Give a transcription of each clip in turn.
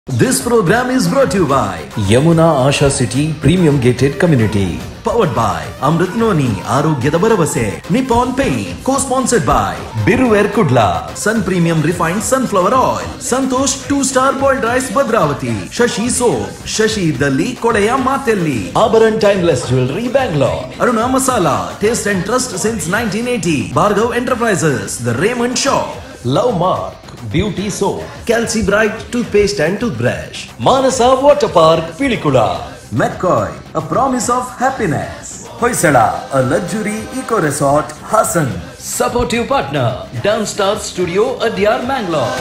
This program is brought to you by Yamuna Asha City Premium Gated Community. Powered by Amrit Noni ಆರೋಗ್ಯದ ಭರವಸೆ Nippon ಪೇ co-sponsored by Biruver Kudla sun premium refined sunflower oil Santosh two star boiled rice Bhadravati Shashi soap Shashi ಇದ್ದಲ್ಲಿ ಕೊಳೆಯ ಮಾತೆಲ್ಲಿ Abharan timeless jewellery Bangalore Aruna masala taste and trust since nineteen eighty Bhargav enterprises the Raymond shop love mark beauty soap Calci bright tooth paste and tooth brush Manasa water park Pilikula McCoy a promise of happiness Hoysala a luxury eco resort Haasan supportive partner Don Star Studio Adyar Mangalore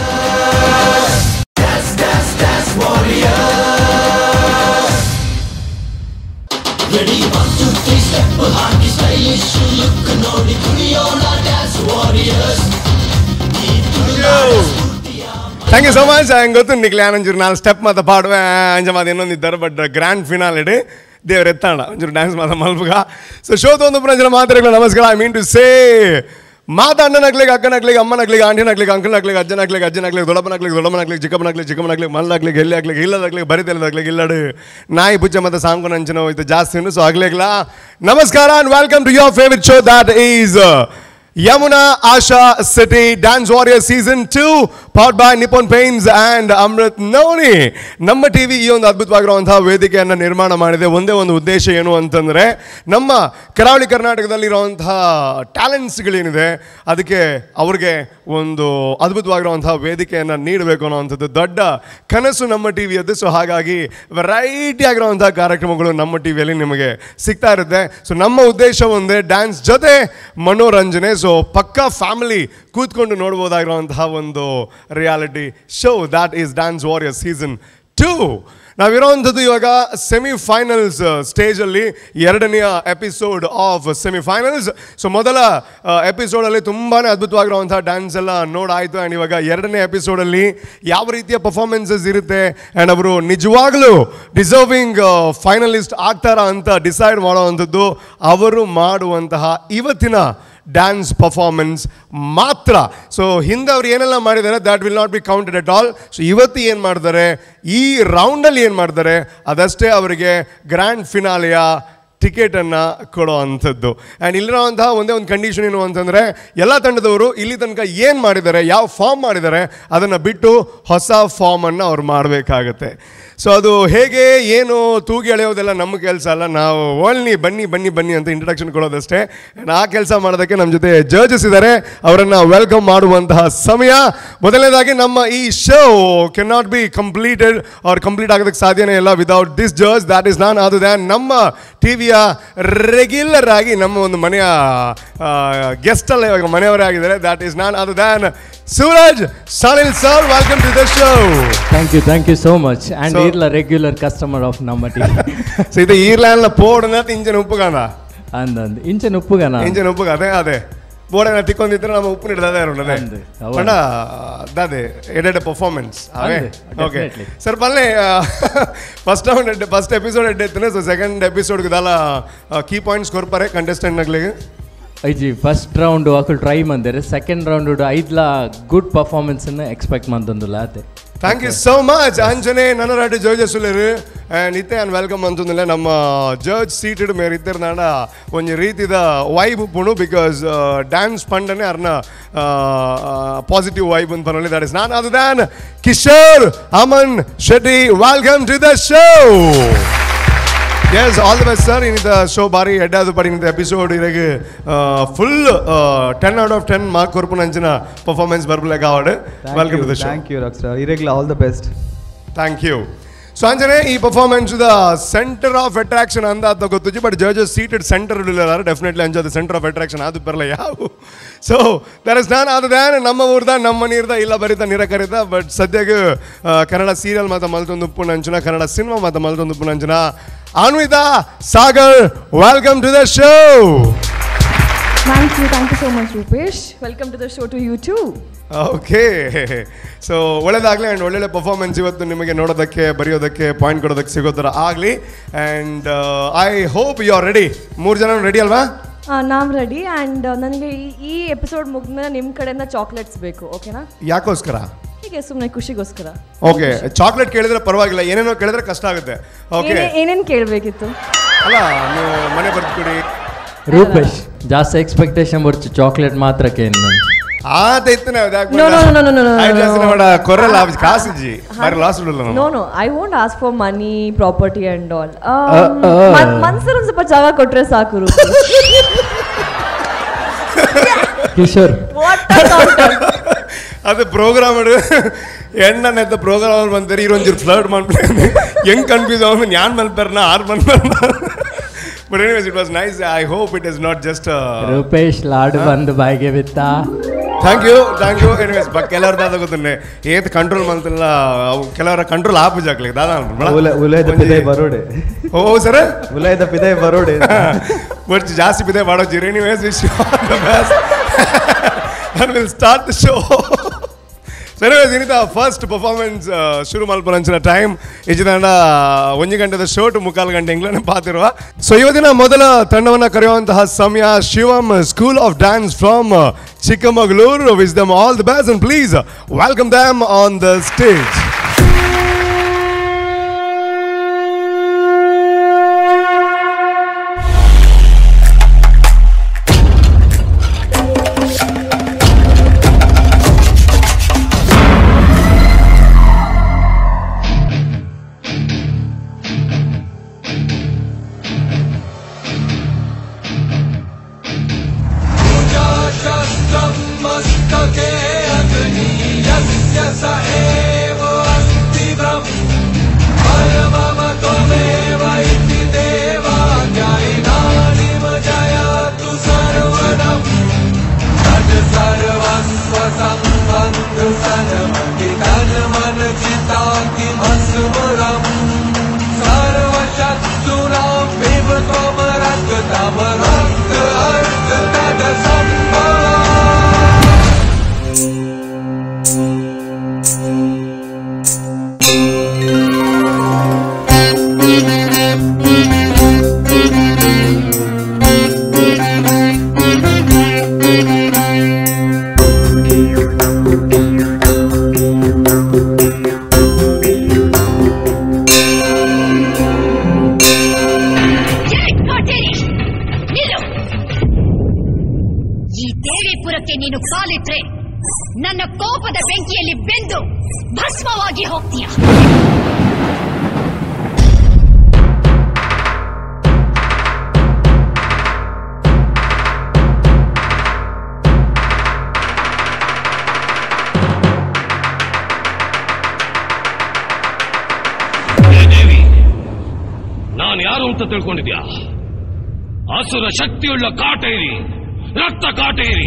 thank you so much ಹಂಗೆ ಗೊತ್ತು ನಿಕ್ಲೆ ಒಂಚೂರು ನಾನು step ಮಾತ ಪಾಡುವೆ ಅಂಚ ಮಾತ ಇನ್ನೊಂದು ಇದ್ದಾರೆ ಬಟ್ ಗ್ರ್ಯಾಂಡ್ ಫಿನಾಲ್ ಇಡಿ ದೇವ್ರ ಎತ್ತಾಣ ಒಂಚೂರು ಡ್ಯಾನ್ಸ್ ಮಾತ ಮಲ್ಪಗ ಸೊ ಶೋ ಒಂದು ಪ್ರಜಲ ಮಾತಾಡಗಳು ನಮಸ್ಕಾರ ಐ ಮೀನ್ ಟು ಸೇ ಮಾತಾಡನಕ್ಲಿಗೆ ಅಕ್ಕನಕ್ಲಿಗೆ ಅಮ್ಮನಕ್ಲಿಗೆ ಆಂಟಿನಕ್ಲಿಗೆ ಅಂಕಲ್ನಕ್ಲಿಗೆ ಅಜ್ಜನಕ್ಲಿಗೆ ಅಜ್ಜನಕ್ಲಿಗೆ ದೊಡ್ಡಪ್ಪನಕ್ಲಿಗೆ ದೊಡ್ಡಮ್ಮನಕ್ಲಿಗೆ ಚಿಕ್ಕಪ್ಪನಕ್ಲಿಗೆ ಚಿಕ್ಕಮ್ಮನಕ್ಲಿಗೆ ಮಲ್ಲಾಕ್ಲಿಗೆ ಎಲ್ಲಿ ಹಾಕ್ಲಿಕ್ಕೆ ಇಲ್ಲದಾಕ್ಲಿಗೆ ಬರಿತೆಲ್ಲದಾಕ್ಲಿಗೆ ಇಲ್ಲಡು ನಾಯಿ ಪುಚ್ಚ ಮತ್ತು ಸಾಂಕು ನಂಚನ ಹೋಯ್ತು ಜಾಸ್ತಿ ಉಂಟು ಸೊ ಆಗ್ಲಿಕ್ಲ ನಮಸ್ಕಾರ and welcome to your favourite show that is Yamuna Asha City Dance Warrior Season 2 powered by Nippon Paints and Amrit Noni ನಮ್ಮ ಟಿ ವಿ ಈ ಒಂದು ಅದ್ಭುತವಾಗಿರುವಂತಹ ವೇದಿಕೆಯನ್ನು ನಿರ್ಮಾಣ ಮಾಡಿದೆ ಒಂದೇ ಒಂದು ಉದ್ದೇಶ ಏನು ಅಂತಂದರೆ ನಮ್ಮ ಕರಾವಳಿ ಕರ್ನಾಟಕದಲ್ಲಿರುವಂತಹ ಟ್ಯಾಲೆಂಟ್ಸ್ಗಳೇನಿದೆ ಅದಕ್ಕೆ ಅವ್ರಿಗೆ ಒಂದು ಅದ್ಭುತವಾಗಿರುವಂತಹ ವೇದಿಕೆಯನ್ನು ನೀಡಬೇಕು ಅನ್ನೋವಂಥದ್ದು ದೊಡ್ಡ ಕನಸು ನಮ್ಮ ಟಿ ವಿಯದ್ದು ಸೊ ಹಾಗಾಗಿ ವೆರೈಟಿ ಆಗಿರುವಂತಹ ಕಾರ್ಯಕ್ರಮಗಳು ನಮ್ಮ ಟಿ ವಿಯಲ್ಲಿ ನಿಮಗೆ ಸಿಗ್ತಾ ಇರುತ್ತೆ ಸೊ ನಮ್ಮ ಉದ್ದೇಶ ಒಂದೇ ಡ್ಯಾನ್ಸ್ ಜೊತೆ ಮನೋರಂಜನೆ ಸೊ ಪಕ್ಕಾ ಫ್ಯಾಮಿಲಿ ಕೂತ್ಕೊಂಡು ನೋಡ್ಬೋದಾಗಿರುವಂತಹ ಒಂದು reality show that is dance warrior season two ನಾವಿರೋವಂಥದ್ದು ಇವಾಗ ಸೆಮಿಫೈನಲ್ಸ್ ಸ್ಟೇಜಲ್ಲಿ ಎರಡನೆಯ ಎಪಿಸೋಡ್ ಆಫ್ ಸೆಮಿಫೈನಲ್ಸ್ ಸೊ ಮೊದಲ ಎಪಿಸೋಡಲ್ಲಿ ತುಂಬಾ ಅದ್ಭುತವಾಗಿರುವಂಥ ಡ್ಯಾನ್ಸ್ ಎಲ್ಲ ನೋಡಾಯಿತು ಆ್ಯಂಡ್ ಇವಾಗ ಎರಡನೇ ಎಪಿಸೋಡಲ್ಲಿ ಯಾವ ರೀತಿಯ ಪರ್ಫಾರ್ಮೆನ್ಸಸ್ ಇರುತ್ತೆ ಆ್ಯಂಡ್ ಅವರು ನಿಜವಾಗ್ಲೂ ಡಿಸರ್ವಿಂಗ್ ಫೈನಲಿಸ್ಟ್ ಆಗ್ತಾರಾ ಅಂತ ಡಿಸೈಡ್ ಮಾಡೋವಂಥದ್ದು ಅವರು ಮಾಡುವಂತಹ ಇವತ್ತಿನ ಡ್ಯಾನ್ಸ್ ಪರ್ಫಾರ್ಮೆನ್ಸ್ ಮಾತ್ರ ಸೊ ಹಿಂದೆ ಅವ್ರು ಏನೆಲ್ಲ ಮಾಡಿದ್ದಾರೆ that will not be counted at all so ಇವತ್ತು ಏನು ಮಾಡ್ತಾರೆ ಈ ರೌಂಡಲ್ಲಿ ಏನು ಮಾಡ್ತಾರೆ ಅದಷ್ಟೇ ಅವರಿಗೆ ಗ್ರ್ಯಾಂಡ್ ಫಿನಾಲೆಯ ಟಿಕೆಟನ್ನು ಕೊಡೋ ಅಂಥದ್ದು ಆ್ಯಂಡ್ ಇಲ್ಲಿರೋವಂತಹ ಒಂದೇ ಒಂದು ಕಂಡೀಷನ್ ಏನು ಅಂತಂದರೆ ಎಲ್ಲ ತಂಡದವರು ಇಲ್ಲಿ ತನಕ ಏನು ಮಾಡಿದ್ದಾರೆ ಯಾವ ಫಾರ್ಮ್ ಮಾಡಿದ್ದಾರೆ ಅದನ್ನು ಬಿಟ್ಟು ಹೊಸ ಫಾರ್ಮನ್ನು ಅವ್ರು ಮಾಡಬೇಕಾಗತ್ತೆ ಸೊ ಅದು ಹೇಗೆ ಏನು ತೂಗಿ ಎಳೆಯೋದೆಲ್ಲ ನಮ್ಮ ಕೆಲಸ ಅಲ್ಲ ನಾವು ಓನ್ಲಿ ಬನ್ನಿ ಬನ್ನಿ ಬನ್ನಿ ಅಂತ ಇಂಟ್ರಡಕ್ಷನ್ ಕೊಡೋದಷ್ಟೇ ಆ್ಯಂಡ್ ಆ ಕೆಲಸ ಮಾಡೋದಕ್ಕೆ ನಮ್ಮ ಜೊತೆ ಜಡ್ಜಸ್ ಇದ್ದಾರೆ ಅವರನ್ನು ವೆಲ್ಕಮ್ ಮಾಡುವಂತಹ ಸಮಯ ಮೊದಲನೇದಾಗಿ ನಮ್ಮ ಈ show can not be completed ಅವ್ರು ಕಂಪ್ಲೀಟ್ ಆಗೋದಕ್ಕೆ ಸಾಧ್ಯನೇ ಇಲ್ಲ without this judge that is none other than ನಮ್ಮ ಟಿ ವಿಯ ರೆಗ್ಯುಲರ್ ಆಗಿ ನಮ್ಮ ಒಂದು ಮನೆಯ ಗೆಸ್ಟ್ ಅಲ್ಲ ಇವಾಗ ಮನೆಯವರೇ ಆಗಿದ್ದಾರೆ that is none other than Suraj Salil sir welcome to the show thank you thank you so much and So- ಇರ್ಲ ರೆಗ್ಯುಲರ್ ಕಸ್ಟಮರ್ ಆಫ್ ನಮ್ಮ ಟಿ ಸೊ ಇದು ಈರ್ಲ್ಯಾಂಡ್ಲ ಪೋಡ್ನ ಇಂಜನ್ ಉಪ್ಪುಗಾನ ಅಂದಂದು ಇಂಚನ್ ಉಪ್ಪುಗನ ಇಂಜನ್ ಉಪ್ಪುಗ ಅದೇ ಅದೇ ಬೋಡನ ತಿಕ್ಕೊಂಡಿದ್ರೆ ನಮ್ಮ ಉಪ್ಪು ನೀಡಿದ ಅದೇ ಇರೋದು ಅದೇ ಅಂದೆ, ಅವ. ಪಂಡ ಅದೇ ಎಡೆಡೆ ಪರ್ಫಾರ್ಮೆನ್ಸ್ ಅವೇ ಅಂದೆ, ಓಕೆ definitely. ಸರ್ ಪಲ್ಲೆ ಫಸ್ಟ್ ರೌಂಡ್ ಎಡ್ಡೆ ಫಸ್ಟ್ ಎಪಿಸೋಡ್ ಎಡ್ಡೆ ಇತ್ತು ಸೊ ಸೆಕೆಂಡ್ ಎಪಿಸೋಡ್ ದಾಲ ಕೀ ಪಾಯಿಂಟ್ಸ್ ಕೊರ್ಪಾರೆ ಕಂಟೆಸ್ಟೆಂಟ್ ನಗ್ಲಿಗೆ ಐಜಿ ಫಸ್ಟ್ ರೌಂಡ್ ಅಕಲ್ ಟ್ರೈ ಮಂದಿರ ಸೆಕೆಂಡ್ ರೌಂಡ್ ಐದ್ಲ ಗುಡ್ ಪರ್ಫಾರ್ಮೆನ್ಸ್ ಎಕ್ಸ್ಪೆಕ್ಟ್ ಮಂತಂದುಲ್ಲ ಅದೇ ಥ್ಯಾಂಕ್ ಯು ಸೋ ಮಚ್ ಆಂಜನೇ ನನ್ನ ರಾಟಿ ಜಡ್ಜಸ್ ಉಳ್ಳರು ಆ್ಯಂಡ್ ಇತ್ತೆ ಆ್ಯಂಡ್ ವೆಲ್ಕಮ್ ಅಂತಂದಿಲ್ಲ ನಮ್ಮ ಜಡ್ಜ್ ಸೀಟೆಡ್ ಮೇರೆ ಇತ್ತರ ನಾಡ ಒಂದು ರೀತಿದ ವೈಬ್ ಉಪ್ಪುಣು ಬಿಕಾಸ್ ಡ್ಯಾನ್ಸ್ ಪಂಡನೆ ಅರ್ನ ಪಾಸಿಟಿವ್ ವೈಬ್ ಅಂತ ಪರಲಿ that is none other than Kishore Aman Shetty welcome to the show yes all the best sir ಇನ್ನಿದ ಶೋ ಬಾರಿ ಎಡ್ಡಾದು ಪಡಿ ಇನ್ನಿದ ಎಪಿಸೋಡ್ ಇರಗೆ full ten out of ten mark ಕೊರ್ಪು ನಂಚಿನ ಪರ್ಫಾರ್ಮೆನ್ಸ್ ಬರ್ಬಲೇಕ ಆವಡ್ welcome to the show thank you Raksha ಇರೆಗ್ಲ all the best thank you so ಅಂಜನೆ ಈ performance the centre of attraction ಅಂದ ಅಂತ ಗೊತ್ತಿತ್ತು ಬಟ್ ಜಡ್ಜಸ್ ಸೀಟೆಡ್ ಸೆಂಟರ್ ಇಲ್ಲದಾರ ಡೆಫಿನೆಟ್ಲಿ ಅಂಜದ ಸೆಂಟರ್ ಆಫ್ ಅಟ್ರಾಕ್ಷನ್ ಅದು ಬರಲ್ಲ ಯಾವ so there is none other than ನಮ್ಮ ಊರ್ದ ನಮ್ಮ ನೀರ್ದ ಇಲ್ಲ ಬರಿತ ನಿರಕರಿತ ಬಟ್ ಸದ್ಯಕ್ಕೆ ಆ, ಕನ್ನಡ ಸೀರಿಯಲ್ ಮಾತ ಮಲ್ತೊಂದು ಉಪ್ಪು ನಂಚುನ ಕನ್ನಡ ಸಿನಿಮಾ ಮಾತ ಮಲ್ತೊಂದು ಉಪ್ಪು ನಂಚುನ Anvita Sagar welcome to the show Thank you, thank you so much, Rupesh. Welcome to the show to you too. Okay so ಒಳ್ಳೇದಾಗಲಿ ಆ್ಯಂಡ್ ಒಳ್ಳೊಳ್ಳೆ ಪರ್ಫಾರ್ಮೆನ್ಸ್ ಇವತ್ತು ನಿಮಗೆ ನೋಡೋದಕ್ಕೆ ಬರೆಯೋದಕ್ಕೆ ಪಾಯಿಂಟ್ ಕೊಡೋದಕ್ಕೆ ಸಿಗೋ ಥರ ಆಗಲಿ and I hope you are ready ಮೂರು ಜನ ರೆಡಿ ಅಲ್ವಾ ನಾವು ರೆಡಿ ಆ್ಯಂಡ್ ನನಗೆ ಈ ಈ ಎಪಿಸೋಡ್ ಮುಗಿದ್ಮೇಲೆ ನಿಮ್ಮ ಕಡೆಯಿಂದ ಚಾಕ್ಲೇಟ್ಸ್ ಬೇಕು ಓಕೆನಾ ಯಾಕೋಸ್ಕರ ಹೀಗೆ ಸುಮ್ಮನೆ ಖುಷಿಗೋಸ್ಕರ ಓಕೆ ಚಾಕ್ಲೇಟ್ ಕೇಳಿದ್ರೆ ಪರವಾಗಿಲ್ಲ ಏನೇನೋ ಕೇಳಿದ್ರೆ ಕಷ್ಟ ಆಗುತ್ತೆ ಓಕೆ ಏನೇ ಏನೇನು ಕೇಳಬೇಕಿತ್ತು ಅಲ್ಲ ನೀವು ಮನೆ ಬರ್ದ್ಕೊಡಿ ರೂಪೇಶ್ ಜಾಸ್ತಿ ಎಕ್ಸ್ಪೆಕ್ಟೇಷನ್ ಬರ್ಚು ಚಾಕ್ಲೇಟ್ ಮಾತ್ರಕ್ಕೆ ಇನ್ನು ಆತೈತೆ No, no, no, no, no, no, no, no. ಕೊರ್ರೆ ಲಾಭ ಕಾಸಿಜ್ಜಿ ಬಾರಿ ಲಾಸ್ ಬಿಡಲ್ಲ ನೋ ನಾನು no I won't ask for money property and all uh. ಮನ್ಸಲ್ಲಿ ಒಂದು ಸ್ವಲ್ಪ ಜಾಗ ಕೊಟ್ರೆ ಸಾಕು ಕಿಶೋರ್ ಅದು ಪ್ರೋಗ್ರಾಮ್ ಎಣ್ಣೆತ್ತ ಪ್ರೋಗ್ರಾಮ್ ಬಂತಾರೆ ಇರೊಂಚೂರು ಫ್ಲರ್ಟ್ ಮಾಡ್ಬಿಟ್ಟು ಹೆಂಗ್ ಕನ್ಫ್ಯೂಸ್ ಆಗ ಯಾನ್ ಮಲ್ಪರ್ನ ಆರ್ ಮಲ್ಪರ್ನ but anyways it was nice I hope it is not just Rupesh ಲಾಡು ಬಂದು ಬಾಯಿಗೆ ಬಿತ್ತ thank you thank you anyways but ಕೆಲವ್ರದ್ದು ಗೊತ್ತುಂಡೆ ಏತ್ ಕಂಟ್ರೋಲ್ ಮಂತಲ್ಲ ಅವು ಕೆಲವರ ಕಂಟ್ರೋಲ್ ಆಪು ಜಾಕ್ಲಿಗೆ ದಾದ ಉಲ ಉಲಯದ ಪಿದೈ ಬರೋಡೆ ಓ ಸರ್ ಉಲಯದ ಪಿದೈ ಬರೋಡೆ ಬಟ್ ಜಾಸ್ತಿ ಬಿದೆ ಮಾಡೋ ಜಿರ್ anyways wish you all the best and will start the show ಸರಿ ದಿನಿತ ಫಸ್ಟ್ ಪರ್ಫಾರ್ಮೆನ್ಸ್ ಶುರು ಮಲ್ಪನಂಚಿನ ಟೈಮ್ ಇಜಿದಂಡ ಒಂದು ಗಂಟೆದ ಶೋ ಟು ಮುಕ್ಕಾಲು ಗಂಟೆ ಇಂಗ್ಲೇ ಪಾತಿರುವ ಸೊ ಇವತ್ತಿನ ಮೊದಲ ತಂಡವನ್ನು ಕರೆಯುವಂತಹ ಸಮಯ Shivam school of dance from Chikkamagaluru with them all the best and please welcome them on the stage ಕೋಟೇರಿ ನಿಲ್ಲು ಈ ದೇವಿಪುರಕ್ಕೆ ನೀನು ಕಾಲಿಟ್ರೆ ನನ್ನ ಕೋಪದ ಬೆಂಕಿಯಲ್ಲಿ ಬೆಂದು ಭಸ್ಮವಾಗಿ ಹೋಗ್ತೀಯ ಏ ದೇವಿ ನಾನು ಯಾರು ಅಂತ ತಿಳ್ಕೊಂಡಿದ್ಯಾ ಅಸುರ ಶಕ್ತಿಯುಳ್ಳ ಕಾಟೇರಿ ರಕ್ತ ಕಾಟೇರಿ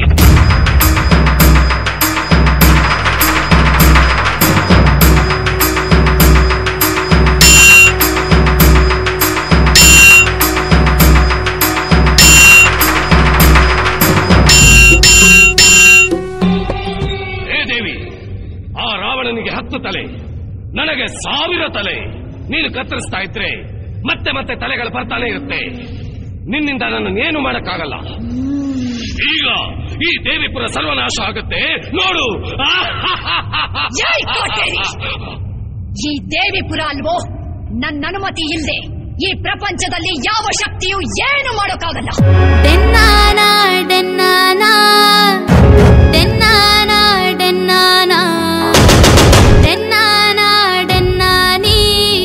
ಏ ದೇವಿ ಆ ರಾವಣನಿಗೆ ಹತ್ತು ತಲೆ ನನಗೆ ಸಾವಿರ ತಲೆ ನೀನು ಕತ್ತರಿಸ್ತಾ ಇದ್ರೆ ಮತ್ತೆ ಮತ್ತೆ ತಲೆಗಳು ಬರ್ತಾನೆ ಇರುತ್ತೆ ನಿನ್ನಿಂದ ನನ್ನನ್ನು ಏನು ಮಾಡಕ್ಕಾಗಲ್ಲ ಈಗ ಈ ದೇವಿಪುರ ಸರ್ವನಾಶ ಆಗುತ್ತೆ ನೋಡು ಜೈ ಕೋಟೇರಿ ಈ ದೇವಿಪುರ ಅಲ್ವೋ ನನ್ನ ಅನುಮತಿ ಇಲ್ಲದೆ ಈ ಪ್ರಪಂಚದಲ್ಲಿ ಯಾವ ಶಕ್ತಿಯೂ ಏನು ಮಾಡೋಕ್ಕಾಗಲ್ಲ ಡೆನ್ನಾನ ಡೆನ್ನಾನ ಡೆನ್ನಾನ ಡೆನ್ನಾನ ಡೆನ್ನಾನ ಡೆನ್ನಾನಿ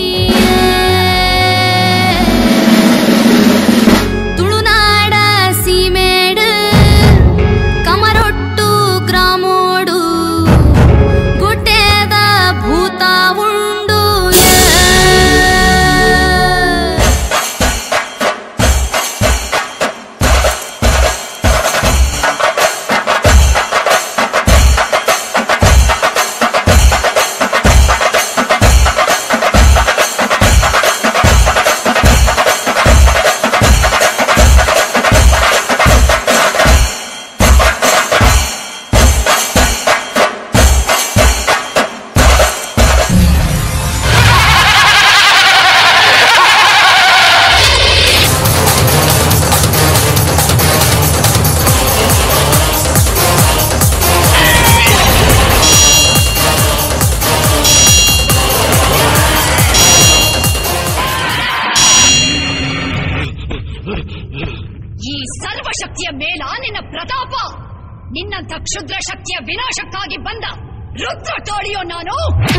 ತುಳುನಾಡ ಸೀಮೇಡು ಕಮರೊಟ್ಟು ಗ್ರಾಮೋಡು ಗುಡ್ಡೆದ ಭೂತ ಉಂಡು ಶಕ್ತಿಯ ಮೇಲ ನಿನ್ನ ಪ್ರತಾಪ ನಿನ್ನಂಥ ಕ್ಷುದ್ರ ಶಕ್ತಿಯ ವಿನಾಶಕ್ಕಾಗಿ ಬಂದ ರುದ್ರ ತೋಳಿಯೋ ನಾನು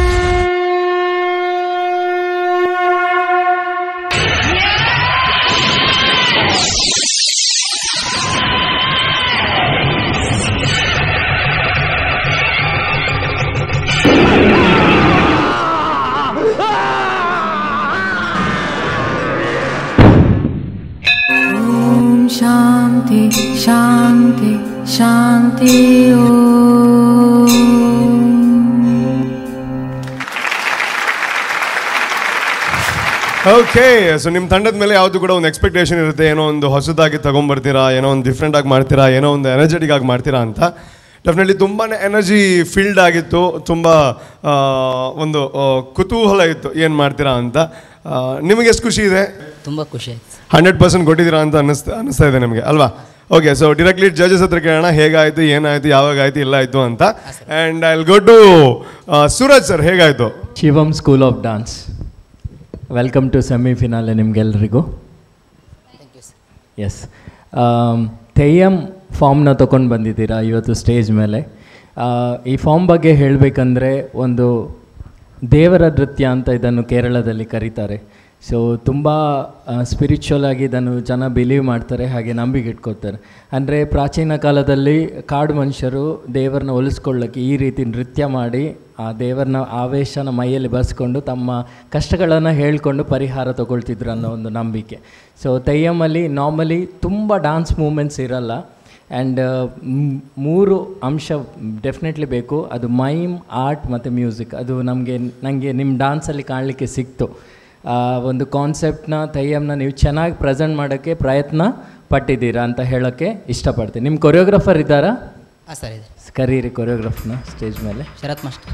ॐ शान्ति शान्ति शान्ति ॐ ಓಕೆ ಸೊ ನಿಮ್ಮ ತಂಡದ ಮೇಲೆ ಯಾವುದು ಕೂಡ ಒಂದು ಎಕ್ಸ್ಪೆಕ್ಟೇಷನ್ ಇರುತ್ತೆ ಏನೋ ಒಂದು ಹೊಸದಾಗಿ ತಗೊಂಬರ್ತೀರಾ ಏನೋ ಒಂದು ಡಿಫ್ರೆಂಟ್ ಆಗಿ ಮಾಡ್ತೀರಾ ಏನೋ ಒಂದು ಎನರ್ಜೆಟಿಕ್ ಆಗಿ ಮಾಡ್ತೀರಾ ಅಂತ ಡೆಫಿನೆಟ್ಲಿ ತುಂಬಾ ಎನರ್ಜಿ ಫೀಲ್ಡ್ ಆಗಿತ್ತು ತುಂಬ ಆ, ಒಂದು ಆ, ಕುತೂಹಲ ಇತ್ತು ಏನು ಮಾಡ್ತೀರಾ ಅಂತ ಆ, ನಿಮಗೆ ಎಷ್ಟು ಖುಷಿ ಇದೆ ತುಂಬ ಖುಷಿ ಆಯ್ತು ಹಂಡ್ರೆಡ್ ಪರ್ಸೆಂಟ್ ಕೊಟ್ಟಿದ್ದೀರಾ ಅಂತ ಅನ್ನಿಸ್ತಾ ಅನ್ನಿಸ್ತಾ ಇದೆ ನಿಮಗೆ ಅಲ್ವಾ ಓಕೆ ಸೊ ಡೈರೆಕ್ಟ್ಲಿ ಜಜಸ್ ಹತ್ರ ಕೇಳೋಣ ಹೇಗಾಯಿತು ಏನಾಯಿತು ಯಾವಾಗ ಆಯಿತು ಇಲ್ಲ ಆಯಿತು ಅಂತ and I go to Suraj sir ಹೇಗಾಯಿತು Shivam school of dance welcome to semifinale ನಿಮಗೆಲ್ರಿಗೂ ಎಸ್ ತೆಯ್ಯಂ ಫಾರ್ಮ್ನ ತೊಗೊಂಡು ಬಂದಿದ್ದೀರಾ ಇವತ್ತು ಸ್ಟೇಜ್ ಮೇಲೆ ಆ, ಈ ಫಾರ್ಮ್ ಬಗ್ಗೆ ಹೇಳಬೇಕಂದ್ರೆ ಒಂದು ದೇವರ ನೃತ್ಯ ಅಂತ ಇದನ್ನು ಕೇರಳದಲ್ಲಿ ಕರೀತಾರೆ ಸೊ ತುಂಬ ಸ್ಪಿರಿಚುವಲ್ ಆಗಿ ಇದನ್ನು ಜನ ಬಿಲೀವ್ ಮಾಡ್ತಾರೆ ಹಾಗೆ ನಂಬಿಕೆ ಇಟ್ಕೋತಾರೆ ಅಂದರೆ ಪ್ರಾಚೀನ ಕಾಲದಲ್ಲಿ ಕಾಡು ಮನುಷ್ಯರು ದೇವರನ್ನ ಒಲಿಸ್ಕೊಳ್ಳೋಕ್ಕೆ ಈ ರೀತಿ ನೃತ್ಯ ಮಾಡಿ ಆ ದೇವರನ್ನ ಆವೇಶನ ಮೈಯಲ್ಲಿ ಬಸ್ಕೊಂಡು ತಮ್ಮ ಕಷ್ಟಗಳನ್ನು ಹೇಳ್ಕೊಂಡು ಪರಿಹಾರ ತಗೊಳ್ತಿದ್ರು ಅನ್ನೋ ಒಂದು ನಂಬಿಕೆ ಸೊ ತೆಯ್ಯಮಲ್ಲಿ ನಾರ್ಮಲಿ ತುಂಬ ಡಾನ್ಸ್ ಮೂಮೆಂಟ್ಸ್ ಇರಲ್ಲ ಆ್ಯಂಡ್ ಮೂರು ಅಂಶ ಡೆಫಿನೆಟ್ಲಿ ಬೇಕು ಅದು ಮೈಮ್ ಆರ್ಟ್ ಮತ್ತು ಮ್ಯೂಸಿಕ್ ಅದು ನಮಗೆ ನನಗೆ ನಿಮ್ಮ ಡಾನ್ಸಲ್ಲಿ ಕಾಣಲಿಕ್ಕೆ ಸಿಕ್ತು ಆ ಒಂದು ಕಾನ್ಸೆಪ್ಟ್ನ ತಯ್ಯಮ್ನ ನೀವು ಚೆನ್ನಾಗಿ ಪ್ರೆಸೆಂಟ್ ಮಾಡೋಕ್ಕೆ ಪ್ರಯತ್ನ ಪಟ್ಟಿದ್ದೀರಾ ಅಂತ ಹೇಳೋಕ್ಕೆ ಇಷ್ಟಪಡ್ತೀನಿ ನಿಮ್ಮ ಕೊರಿಯೋಗ್ರಾಫರ್ ಇದ್ದಾರಾ ಹಾಂ ಸರ್ ಇದೆ ಕರೀರಿ ಕೊರಿಯೋಗ್ರಾಫ್ನ ಸ್ಟೇಜ್ ಮೇಲೆ ಶರತ್ ಮಾಸ್ಟರ್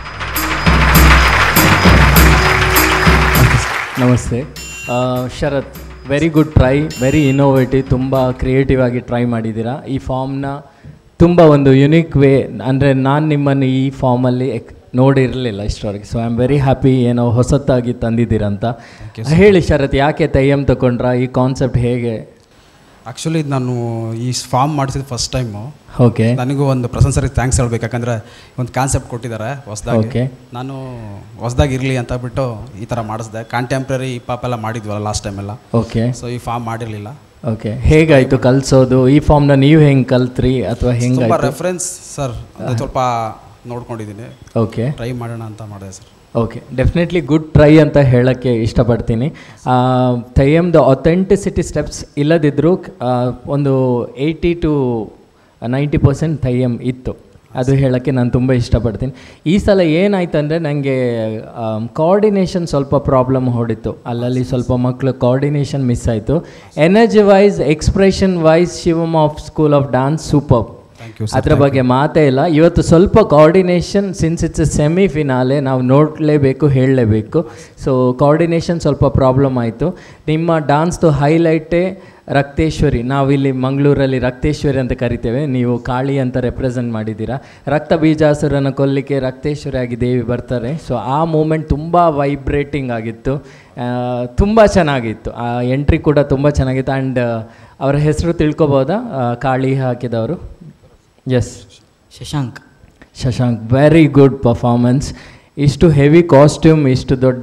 ನಮಸ್ತೆ ಆ, Sharath very good try very innovative ತುಂಬ ಕ್ರಿಯೇಟಿವ್ ಆಗಿ ಟ್ರೈ ಮಾಡಿದ್ದೀರಾ ಈ ಫಾರ್ಮ್ನ ತುಂಬ ಒಂದು ಯುನೀಕ್ ವೇ ಅಂದರೆ ನಾನು ನಿಮ್ಮನ್ನು ಈ ಫಾರ್ಮಲ್ಲಿ ಎಕ್ ನೋಡಿರಲಿಲ್ಲ ಇಷ್ಟವರೆಗೆ so I am very happy ಏನೋ ಹೊಸತಾಗಿ ತಂದಿದ್ದೀರಂತ ಹೇಳಿ ಶರತ್ ಯಾಕೆ ತಯ್ಯಂ ತಗೊಂಡ್ರಾ ಈ ಕಾನ್ಸೆಪ್ಟ್ ಹೇಗೆ ಆ್ಯಕ್ಚುಲಿ ನಾನು ಈ ಫಾರ್ಮ್ ಮಾಡಿಸಿದ ಫಸ್ಟ್ ಟೈಮು ಓಕೆ ನನಗೂ ಒಂದು ಪ್ರಸನ್ನ ಸರಿಗೆ ಥ್ಯಾಂಕ್ಸ್ ಹೇಳ್ಬೇಕು ಯಾಕಂದರೆ ಒಂದು ಕಾನ್ಸೆಪ್ಟ್ ಕೊಟ್ಟಿದ್ದಾರೆ ಹೊಸದಾಗಿ Okay. ನಾನು ಹೊಸದಾಗಿ ಇರಲಿ ಅಂತ ಬಿಟ್ಟು ಈ ಥರ ಮಾಡಿಸ್ದೆ ಕಾಂಟೆಂಪ್ರರಿ ಪಾಪ್ ಎಲ್ಲ ಮಾಡಿದ್ವಲ್ಲ ಲಾಸ್ಟ್ ಟೈಮೆಲ್ಲ ಓಕೆ ಸೊ ಈ ಫಾರ್ಮ್ ಮಾಡಿರಲಿಲ್ಲ ಓಕೆ ಹೇಗಾಯಿತು ಕಲಿಸೋದು ಈ ಫಾರ್ಮ್ನ ನೀವು ಹೆಂಗೆ ಕಲ್ತ್ರಿ ಅಥವಾ ತುಂಬ ಹೆಂಗಾಯ್ತು ರೆಫರೆನ್ಸ್ ಸರ್ ಅಂದರೆ ಸ್ವಲ್ಪ ನೋಡ್ಕೊಂಡಿದ್ದೀನಿ ಓಕೆ ಟ್ರೈ ಮಾಡೋಣ ಅಂತ ಮಾಡಿದೆ sir okay definitely good try ಅಂತ ಹೇಳೋಕ್ಕೆ ಇಷ್ಟಪಡ್ತೀನಿ ತಯ್ಯಮ್ದು ಅಥೆಂಟಿಸಿಟಿ ಸ್ಟೆಪ್ಸ್ ಇಲ್ಲದಿದ್ದರೂ ಆ, ಒಂದು eighty to ninety percent Theyyam ಇತ್ತು ಅದು ಹೇಳೋಕ್ಕೆ ನಾನು ತುಂಬ ಇಷ್ಟಪಡ್ತೀನಿ ಈ ಸಲ ಏನಾಯ್ತು ಅಂದರೆ ನನಗೆ ಕೋಆರ್ಡಿನೇಷನ್ ಸ್ವಲ್ಪ ಪ್ರಾಬ್ಲಮ್ ಹೊಡಿತು ಅಲ್ಲಲ್ಲಿ ಸ್ವಲ್ಪ ಮಕ್ಕಳು ಕೋಆರ್ಡಿನೇಷನ್ ಮಿಸ್ ಆಯಿತು energy wise expression wise Shivam of school of dance super ಅದರ ಬಗ್ಗೆ ಮಾತೇ ಇಲ್ಲ ಇವತ್ತು ಸ್ವಲ್ಪ coordination since it's a semi finale ನಾವು ನೋಡಲೇಬೇಕು ಹೇಳಲೇಬೇಕು ಸೊ ಕೋಆರ್ಡಿನೇಷನ್ ಸ್ವಲ್ಪ ಪ್ರಾಬ್ಲಮ್ ಆಯಿತು ನಿಮ್ಮ ಡಾನ್ಸ್ದು ಹೈಲೈಟೇ ರಕ್ತೇಶ್ವರಿ ನಾವಿಲ್ಲಿ ಮಂಗಳೂರಲ್ಲಿ ರಕ್ತೇಶ್ವರಿ ಅಂತ ಕರಿತೇವೆ ನೀವು ಕಾಳಿ ಅಂತ ರೆಪ್ರೆಸೆಂಟ್ ಮಾಡಿದ್ದೀರಾ ರಕ್ತ ಬೀಜಾಸುರನ ಕೊಲ್ಲಿಕ್ಕೆ ರಕ್ತೇಶ್ವರಿ ಆಗಿ ದೇವಿ ಬರ್ತಾರೆ ಸೊ ಆ ಮೂಮೆಂಟ್ ತುಂಬ ವೈಬ್ರೇಟಿಂಗ್ ಆಗಿತ್ತು ತುಂಬ ಚೆನ್ನಾಗಿತ್ತು ಆ ಎಂಟ್ರಿ ಕೂಡ ತುಂಬ ಚೆನ್ನಾಗಿತ್ತು ಆ್ಯಂಡ್ ಅವರ ಹೆಸರು ತಿಳ್ಕೊಬೋದಾ ಆ, ಕಾಳಿ ಹಾಕಿದವರು yes Shashank Shashank very good performance ಇಷ್ಟು ಹೆವಿ ಕಾಸ್ಟ್ಯೂಮ್ ಇಷ್ಟು ದೊಡ್ಡ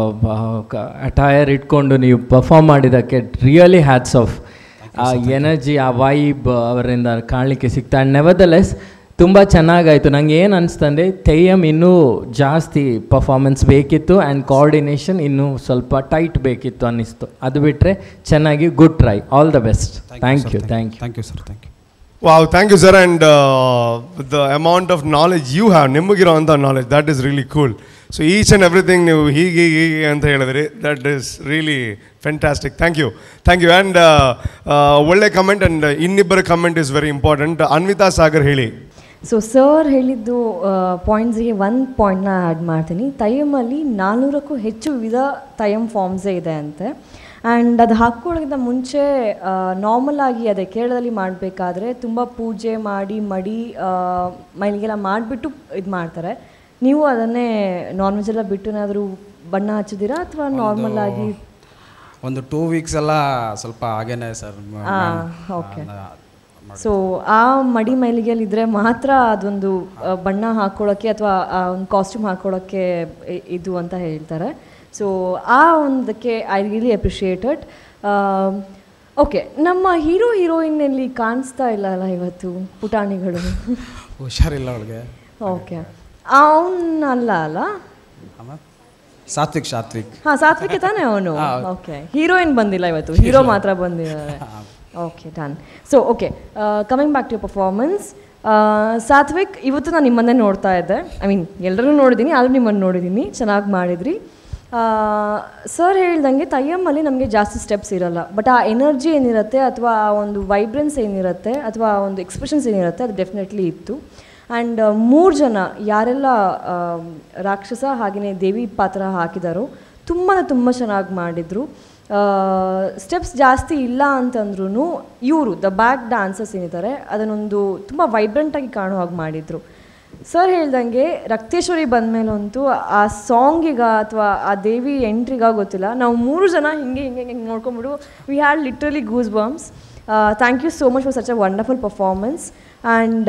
ಅಟೈರ್ ಇಟ್ಕೊಂಡು ನೀವು ಪರ್ಫಾರ್ಮ್ ಮಾಡಿದ್ದಕ್ಕೆ ರಿಯಲಿ ಹ್ಯಾಟ್ಸ್ ಆಫ್ ಆ ಎನರ್ಜಿ ಆ ವೈಬ್ ಅವರಿಂದ ಕಾಣಲಿಕ್ಕೆ ಸಿಗ್ತಾ ಆ್ಯಂಡ್ ನೆವರ್ದಲೆಸ್ ತುಂಬ ಚೆನ್ನಾಗಾಯಿತು ನಂಗೆ ಏನು ಅನಿಸ್ತಂದರೆ ತೆಯ್ಯಮ್ ಇನ್ನೂ ಜಾಸ್ತಿ ಪರ್ಫಾರ್ಮೆನ್ಸ್ ಬೇಕಿತ್ತು ಆ್ಯಂಡ್ ಕೋಆರ್ಡಿನೇಷನ್ ಇನ್ನೂ ಸ್ವಲ್ಪ ಟೈಟ್ ಬೇಕಿತ್ತು ಅನ್ನಿಸ್ತು ಅದು ಬಿಟ್ಟರೆ ಚೆನ್ನಾಗಿ good try all the best thank you thank you thank you sir thank you wow thank you sir and the amount of knowledge you have ನಿಮಗಿರೋವಂಥ knowledge that is really cool so each and everything ನೀವು ಹೀಗೆ ಹೀಗೆ ಹೀಗೆ ಅಂತ ಹೇಳಿದ್ರಿ that is really fantastic thank you thank you and ಒಳ್ಳೆ comment and ಇನ್ನಿಬ್ಬರ comment is very important Anvita Sagar ಹೇಳಿ ಸೊ ಸರ್ ಹೇಳಿದ್ದು ಪಾಯಿಂಟ್ಸ್ಗೆ ಒಂದು ಪಾಯಿಂಟ್ನ ಆ್ಯಡ್ ಮಾಡ್ತೀನಿ ತಯಮಲ್ಲಿ ನಾನ್ನೂರಕ್ಕೂ ಹೆಚ್ಚು ವಿಧ ತಯಮ್ ಫಾರ್ಮ್ಸೇ ಇದೆ ಅಂತೆ ಆ್ಯಂಡ್ ಅದು ಹಾಕ್ಕೊಳ್ಳೋಕ್ಕಿಂತ ಮುಂಚೆ ನಾರ್ಮಲ್ ಆಗಿ ಅದೇ ಕೇರಳದಲ್ಲಿ ಮಾಡಬೇಕಾದ್ರೆ ತುಂಬ ಪೂಜೆ ಮಾಡಿ ಮಡಿ ಆ, ಮೈಲಿಗೆಲ್ಲ ಮಾಡಿಬಿಟ್ಟು ಇದು ಮಾಡ್ತಾರೆ ನೀವು ಅದನ್ನೇ ನಾನ್ ವೆಜ್ ಎಲ್ಲ ಬಿಟ್ಟು ಏನಾದರೂ ಬಣ್ಣ ಹಚ್ಚಿದ್ದೀರಾ ಅಥವಾ ನಾರ್ಮಲ್ ಆಗಿ ಒಂದು ಟೂ ವೀಕ್ಸ್ ಎಲ್ಲ ಸ್ವಲ್ಪ ಹಾಗೇನೆ ಸರ್ ಓಕೆ ಸೊ ಆ ಮಡಿ ಮೈಲಿಗೆಯಲ್ಲಿ ಇದ್ರೆ ಮಾತ್ರ ಅದೊಂದು ಆ, ಬಣ್ಣ ಹಾಕೊಳ್ಳೋಕ್ಕೆ ಅಥವಾ ಆ ಒಂದು ಕಾಸ್ಟ್ಯೂಮ್ ಹಾಕೊಳ್ಳೋಕ್ಕೆ ಇ- ಇದು ಅಂತ ಹೇಳ್ತಾರೆ ಸೊ ಆ ಒಂದಕ್ಕೆ ಐ ರಿಯಲಿ ಅಪ್ರಿಷಿಯೇಟೆಡ್ ಓಕೆ ನಮ್ಮ ಹೀರೋ ಹೀರೋಯಿನ್ನಲ್ಲಿ ಕಾಣಿಸ್ತಾ ಇಲ್ಲ ಅಲ್ಲ ಇವತ್ತು ಪುಟಾಣಿಗಳು ಹುಷಾರಿಲ್ಲ ಅವಳಿಗೆ ಓಕೆ ಅವನಲ್ಲ ಅಲ್ಲ ಆಮೇಲೆ ಸಾತ್ವಿಕ್ ಸಾತ್ವಿಕ್ ಹಾಂ ಸಾತ್ವಿಕ ತಾನೇ ಅವನು ಓಕೆ ಹೀರೋಯಿನ್ ಬಂದಿಲ್ಲ ಇವತ್ತು ಹೀರೋ ಮಾತ್ರ ಬಂದಿದ್ದಾರೆ okay done so okay coming back to performance Sathvik ಇವತ್ತು ನಾನು ನಿಮ್ಮನ್ನೇ ನೋಡ್ತಾ ಇದ್ದೆ ಐ ಮೀನ್ ಎಲ್ಲರೂ ನೋಡಿದ್ದೀನಿ ಆದರೂ ನಿಮ್ಮನ್ನು ನೋಡಿದ್ದೀನಿ ಚೆನ್ನಾಗಿ ಮಾಡಿದ್ರಿ ಸರ್ ಹೇಳ್ದಂಗೆ ತಯ್ಯಮ್ಮಲ್ಲಿ ನಮಗೆ ಜಾಸ್ತಿ ಸ್ಟೆಪ್ಸ್ ಇರಲ್ಲ ಬಟ್ ಆ ಎನರ್ಜಿ ಏನಿರುತ್ತೆ ಅಥವಾ ಆ ಒಂದು ವೈಬ್ರೆನ್ಸ್ ಏನಿರುತ್ತೆ ಅಥವಾ ಆ ಒಂದು ಎಕ್ಸ್ಪ್ರೆಷನ್ಸ್ ಏನಿರುತ್ತೆ ಅದು ಡೆಫಿನೆಟ್ಲಿ ಇತ್ತು ಆ್ಯಂಡ್ ಮೂರು ಜನ ಯಾರೆಲ್ಲ ಆ, ರಾಕ್ಷಸ ಹಾಗೆಯೇ ದೇವಿ ಪಾತ್ರ ಹಾಕಿದಾರೋ ತುಂಬಾ ತುಂಬ ಚೆನ್ನಾಗಿ ಮಾಡಿದರು ಸ್ಟೆಪ್ಸ್ ಜಾಸ್ತಿ ಇಲ್ಲ ಅಂತಂದ್ರೂ ಇವರು ದ ಬ್ಯಾಕ್ ಡ್ಯಾನ್ಸರ್ಸ್ ಏನಿದ್ದಾರೆ ಅದನ್ನೊಂದು ತುಂಬ ವೈಬ್ರೆಂಟಾಗಿ ಕಾಣೋ ಹಾಗೆ ಮಾಡಿದರು ಸರ್ ಹೇಳ್ದಂಗೆ ರಕ್ತೇಶ್ವರಿ ಬಂದಮೇಲಂತೂ ಆ ಸಾಂಗಿಗ ಅಥವಾ ಆ ದೇವಿ ಎಂಟ್ರಿಗ ಗೊತ್ತಿಲ್ಲ ನಾವು ಮೂರು ಜನ ಹಿಂಗೆ ಹಿಂಗೆ ಹಿಂಗೆ ನೋಡ್ಕೊಂಬಿಡು we had literally goose bumps thank you so much for such a wonderful performance and